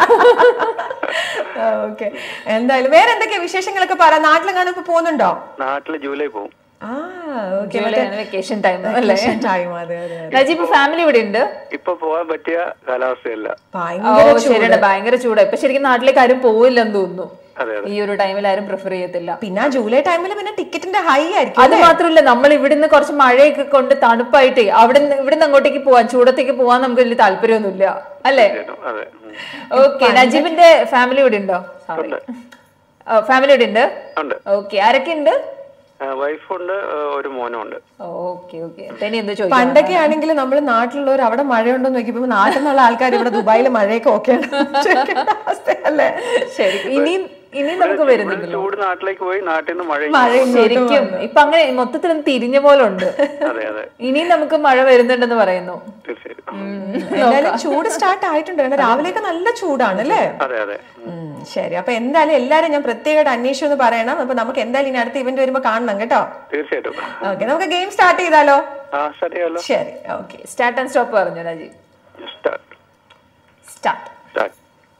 ഓക്കെ എന്തായാലും വേറെ എന്തൊക്കെയാ വിശേഷങ്ങളൊക്കെ പറ നാട്ടിലെങ്ങാനും ഇപ്പൊ പോകുന്നുണ്ടോ നാട്ടില് ജൂലൈ പോവും ആ ഓക്കെ വെക്കേഷൻ ടൈം അല്ലേ ടൈം അതെ അതെ അതെ. നജീബ് ഫാമിലി ഇവിടെ ഉണ്ട് ഇപ്പൊ പോവാൻ പറ്റിയ കാലാവസ്ഥയല്ല ഓ ഭയങ്കര ചൂട്. ശരിയാണ് ഭയങ്കര ചൂടാ ഇപ്പൊ ശരിക്കും നാട്ടിലേക്ക് ആരും പോവില്ലെന്ന് തോന്നുന്നു അതെ അതെ ഈ ഒരു ടൈമിൽ ആരും പ്രിഫർ ചെയ്യത്തില്ല പിന്നെ ആ ജൂലൈ ടൈമിൽ പിന്നെ ടിക്കറ്റിന്റെ ഹൈ ആയിരിക്കും അത് മാത്രമല്ല നമ്മൾ ഇവിടുന്ന് കുറച്ച് മഴയൊക്കെ കൊണ്ട് തണുപ്പായിട്ട് അവിടെ ഇവിടുന്ന് അങ്ങോട്ടേക്ക് പോവാൻ ചൂടത്തേക്ക് പോവാൻ നമുക്ക് വലിയ താല്പര്യമൊന്നുമില്ല അല്ലേ ചേട്ടൻ, അതെ ഉം. ഓക്കെ നജീബിന്റെ ഫാമിലി ഇവിടെ ഉണ്ടോ സോറി ഉണ്ട്. ഫാമിലി ഇവിടെ ഉണ്ട് ഉണ്ട് ഓക്കെ ആരൊക്കെ ഉണ്ട് വൈഫുണ്ട് ഒരു മോനും ഉണ്ട് ഓക്കെ ഓക്കെ ഇനി എന്താ ചോദിക്കാം പണ്ടൊക്കെ ആണെങ്കിൽ നമ്മൾ നാട്ടിലുള്ളവർ അവിടെ മഴയുണ്ടോ എന്ന് നോക്കിയപ്പോ നാട്ടിൽ നിന്നുള്ള ആൾക്കാർ ഇവിടെ ദുബായിൽ മഴയൊക്കെ ഓക്കെയാണ് ചോദിക്കേണ്ട അവസ്ഥയല്ലേ ശരി ഇനിയും ഇനിയും നമുക്ക് വരുന്നുണ്ടല്ലോ ചൂട് നാട്ടിലേക്ക് പോയി നാട്ടിൽ നിന്ന് മഴ മഴ ഇങ്ങോട്ട് ശരിക്കും ഇപ്പൊ അങ്ങനെ മൊത്തത്തിൽ ഒന്ന് തിരിഞ്ഞ പോലെ ഉണ്ട് അതെ അതെ ഇനിയും നമുക്ക് മഴ വരുന്നുണ്ടെന്ന് പറയുന്നു തീർച്ചയായും എന്തായാലും ചൂട് സ്റ്റാർട്ട് ആയിട്ടുണ്ട് കാരണം രാവിലെയൊക്കെ നല്ല ചൂടാണ് അല്ലേ അതെ അതെ ഉം. ഉം, ശരി അപ്പൊ എന്തായാലും എല്ലാരും ഞാൻ പ്രത്യേകമായിട്ട് അന്വേഷിച്ചു എന്ന് പറയണം അപ്പൊ നമുക്ക് എന്തായാലും ഇനി അടുത്ത ഇവന്റ് വരുമ്പോ കാണണം കേട്ടോ തീർച്ചയായിട്ടും ഓക്കെ നമുക്ക് ഗെയിം സ്റ്റാർട്ട് ചെയ്താലോ ആ ശരിയല്ലോ ശരി ഓക്കെ സ്റ്റാർട്ട് ആൻഡ് സ്റ്റോപ്പ് പറഞ്ഞു Najeeb start start start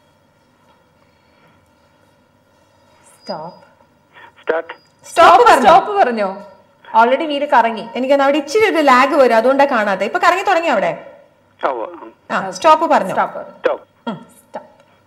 stop start stop പറഞ്ഞു സ്റ്റോപ്പ് പറഞ്ഞോ ഓൾറെഡി വീട് കറങ്ങി എനിക്ക് അവിടെ ഇച്ചിരി ഒരു ലാഗ് വരും അതുകൊണ്ടാണ് കാണാതെ ഇപ്പൊ കറങ്ങി തുടങ്ങി അവിടെ ആ സ്റ്റോപ്പ് പറഞ്ഞു സ്റ്റോപ്പ് സ്റ്റോപ്പ് സ്റ്റോപ്പ്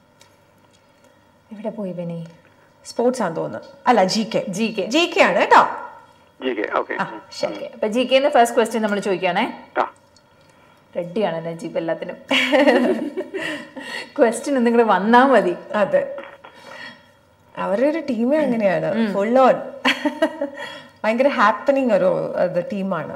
ഇവിടെ പോയി ബനി സ്പോർട്സ് ആണെന്ന് തോന്നുന്നു അല്ല G K G K G K ആണ് കേട്ടോ ജി കെ ഓക്കെ ഓക്കെ അപ്പൊ ജി കെന്ന് ഫസ്റ്റ് ക്വസ്റ്റ്യൻ നമ്മൾ ചോദിക്കുകയാണേ ആ റെഡിയാണ് നജീബ് എല്ലാത്തിനും ക്വസ്റ്റ്യൻ ഒന്നും കൂടെ വന്നാ മതി അതെ അവരുടെ ഒരു ടീമേ അങ്ങനെയാണ് ഫുൾ ഓൺ ഭയങ്കര ഹാപ്പനിങ് ഒരു ടീമാണ്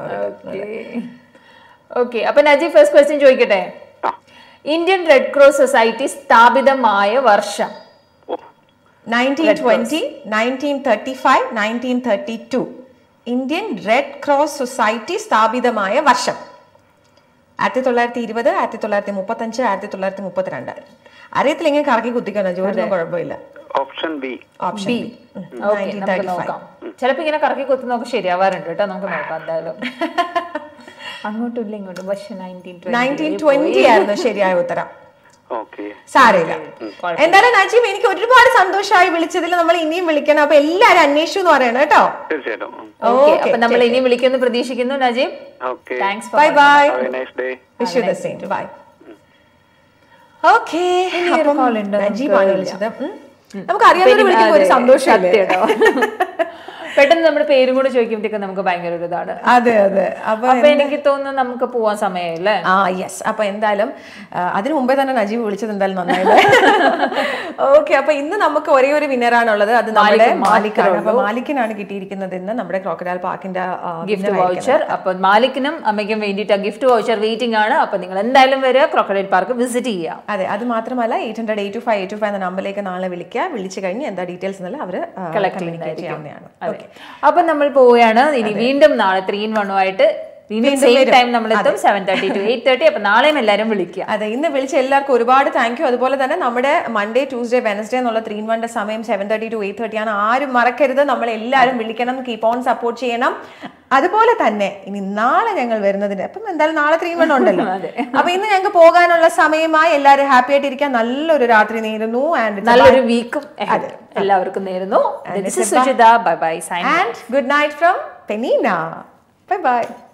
ഓക്കെ അപ്പൊ നജീബ് ഫസ്റ്റ് ക്വസ്റ്റ്യൻ ചോദിക്കട്ടെ ആ ഇന്ത്യൻ റെഡ് ക്രോസ് സൊസൈറ്റി സ്ഥാപിതമായ വർഷം ഓ nineteen twenty nineteen thirty five nineteen thirty two Indian red cross society സ്ഥാപിതമായ വർഷം ആയിരത്തി തൊള്ളായിരത്തി ഇരുപത് ആയിരത്തി തൊള്ളായിരത്തി മുപ്പത്തഞ്ച് ആയിരത്തി തൊള്ളായിരത്തി മുപ്പത്തിരണ്ട് അറിയത്തില്ലെങ്കിൽ കറക്കി കുത്തിക്കണം ജോലിയൊന്നും കുഴപ്പമില്ല option B option B okay നമുക്ക് നോക്കാം ചിലപ്പോ ഇങ്ങനെ കറക്കി കുത്തുന്നൊക്കെ ശരിയാവാറുണ്ട് കേട്ടോ നമുക്ക് നോക്കാം എന്തായാലും അങ്ങോട്ടും ഇല്ല ഇങ്ങോട്ടും പക്ഷെ നയൻറ്റീൻ നയൻറ്റീൻ ട്വന്റി ആയിരുന്നു ശരിയായ ഉത്തരം ഓക്കെ സാരമില്ല എന്തായാലും നജീബ് എനിക്ക് ഒരുപാട് സന്തോഷമായി വിളിച്ചതിൽ നമ്മൾ ഇനിയും വിളിക്കണം അപ്പൊ എല്ലാരും അന്വേഷിച്ചു എന്ന് പറയണം കേട്ടോ തീർച്ചയായിട്ടും ഓക്കെ അപ്പൊ നമ്മൾ ഇനി വിളിക്കുമെന്ന് പ്രതീക്ഷിക്കുന്നു Najeeb okay thanks bye bye have a nice day wish you the same bye okay ഒരു call ഉണ്ട്, നജീബാണ് നമുക്ക് വിളിച്ചത് ഉം. നമുക്ക് അറിയാവുന്ന വിളിക്കുമ്പോൾ ഒരു സന്തോഷമല്ലേ പെട്ടെന്ന് നമ്മുടെ പേരും കൂടെ ചോദിക്കുമ്പോഴത്തേക്ക് നമുക്ക് ഭയങ്കര ഒരു ഇതാണ് അതെ അതെ അപ്പൊ അപ്പൊ എനിക്ക് തോന്നുന്നു നമുക്ക് പോവാൻ സമയമില്ലേ ആ യെസ് അപ്പൊ എന്തായാലും ആ, അതിനു മുമ്പേ തന്നെ നജീബ് വിളിച്ചത് എന്തായാലും നന്നായില്ലേ ഓക്കെ അപ്പൊ ഇന്ന് നമുക്ക് ഒരേ ഒരു വിന്നറാണുള്ളത് അത് നമ്മുടെ മാലിക് മാലിക്കാണ് അപ്പൊ മാലിക്കിനാണ് കിട്ടിയിരിക്കുന്നത് ഇന്ന് നമ്മുടെ ക്രോക്കഡാൽ പാർക്കിന്റെ ആ, ഗിഫ്റ്റ് winner ആയിരിക്കുന്നത്. വൗച്ചർ അപ്പൊ മാലിക്കിനും അമ്മയ്ക്കും വേണ്ടിയിട്ട് ഗിഫ്റ്റ് വൗച്ചർ വെയിറ്റിംഗ് ആണ് അപ്പൊ നിങ്ങൾ എന്തായാലും വരിക ക്രോക്കഡൈൽ പാർക്ക് വിസിറ്റ് ചെയ്യാം അതെ അത് മാത്രമല്ല eight hundred eight two five eight two five എന്ന നമ്പറിലേക്ക് നാളെ വിളിക്കുക വിളിച്ചു കഴിഞ്ഞ് എന്താ ഡീറ്റെയിൽസ് എന്നല്ല അവർ കളക്ട് കമ്മ്യൂണിക്കേറ്റ് ചെയ്യുന്നതായിരിക്കും ചെയ്യാവുന്നതാണ് അതെ അപ്പൊ നമ്മൾ പോവുകയാണ് ഇനി വീണ്ടും നാളെ ത്രീ ഇൻ വണ്ണുമായിട്ട് വീണ്ടും സെയിം ടൈം നമ്മൾ എത്തും seven thirty to eight thirty അപ്പൊ നാളെയും എല്ലാവരും വിളിക്കുക അതെ ഇന്ന് വിളിച്ച എല്ലാവർക്കും ഒരുപാട് താങ്ക് യു അതുപോലെ തന്നെ നമ്മുടെ മൺഡേ ട്യൂസ്ഡേ വെനസ്ഡേ എന്നുള്ള ത്രീ വണ്ടെ സമയം seven thirty to eight thirty ആണ് ആരും മറക്കരുത് നമ്മൾ എല്ലാവരും വിളിക്കണം കീപ്പ് ഓൺ സപ്പോർട്ട് ചെയ്യണം അതുപോലെ തന്നെ ഇനി നാളെ ഞങ്ങൾ വരുന്നതിന് അപ്പം എന്തായാലും നാളെ ത്രീ വൺ ഉണ്ടല്ലോ അപ്പൊ ഇന്ന് ഞങ്ങൾക്ക് പോകാനുള്ള സമയമായി എല്ലാവരും ഹാപ്പി ആയിട്ട് ഇരിക്കാൻ നല്ലൊരു രാത്രി നേരുന്നു ആൻഡ് നല്ലൊരു വീക്കും എല്ലാവർക്കും നേരുന്നു Sujitha bye bye sign and good night from Penina bye by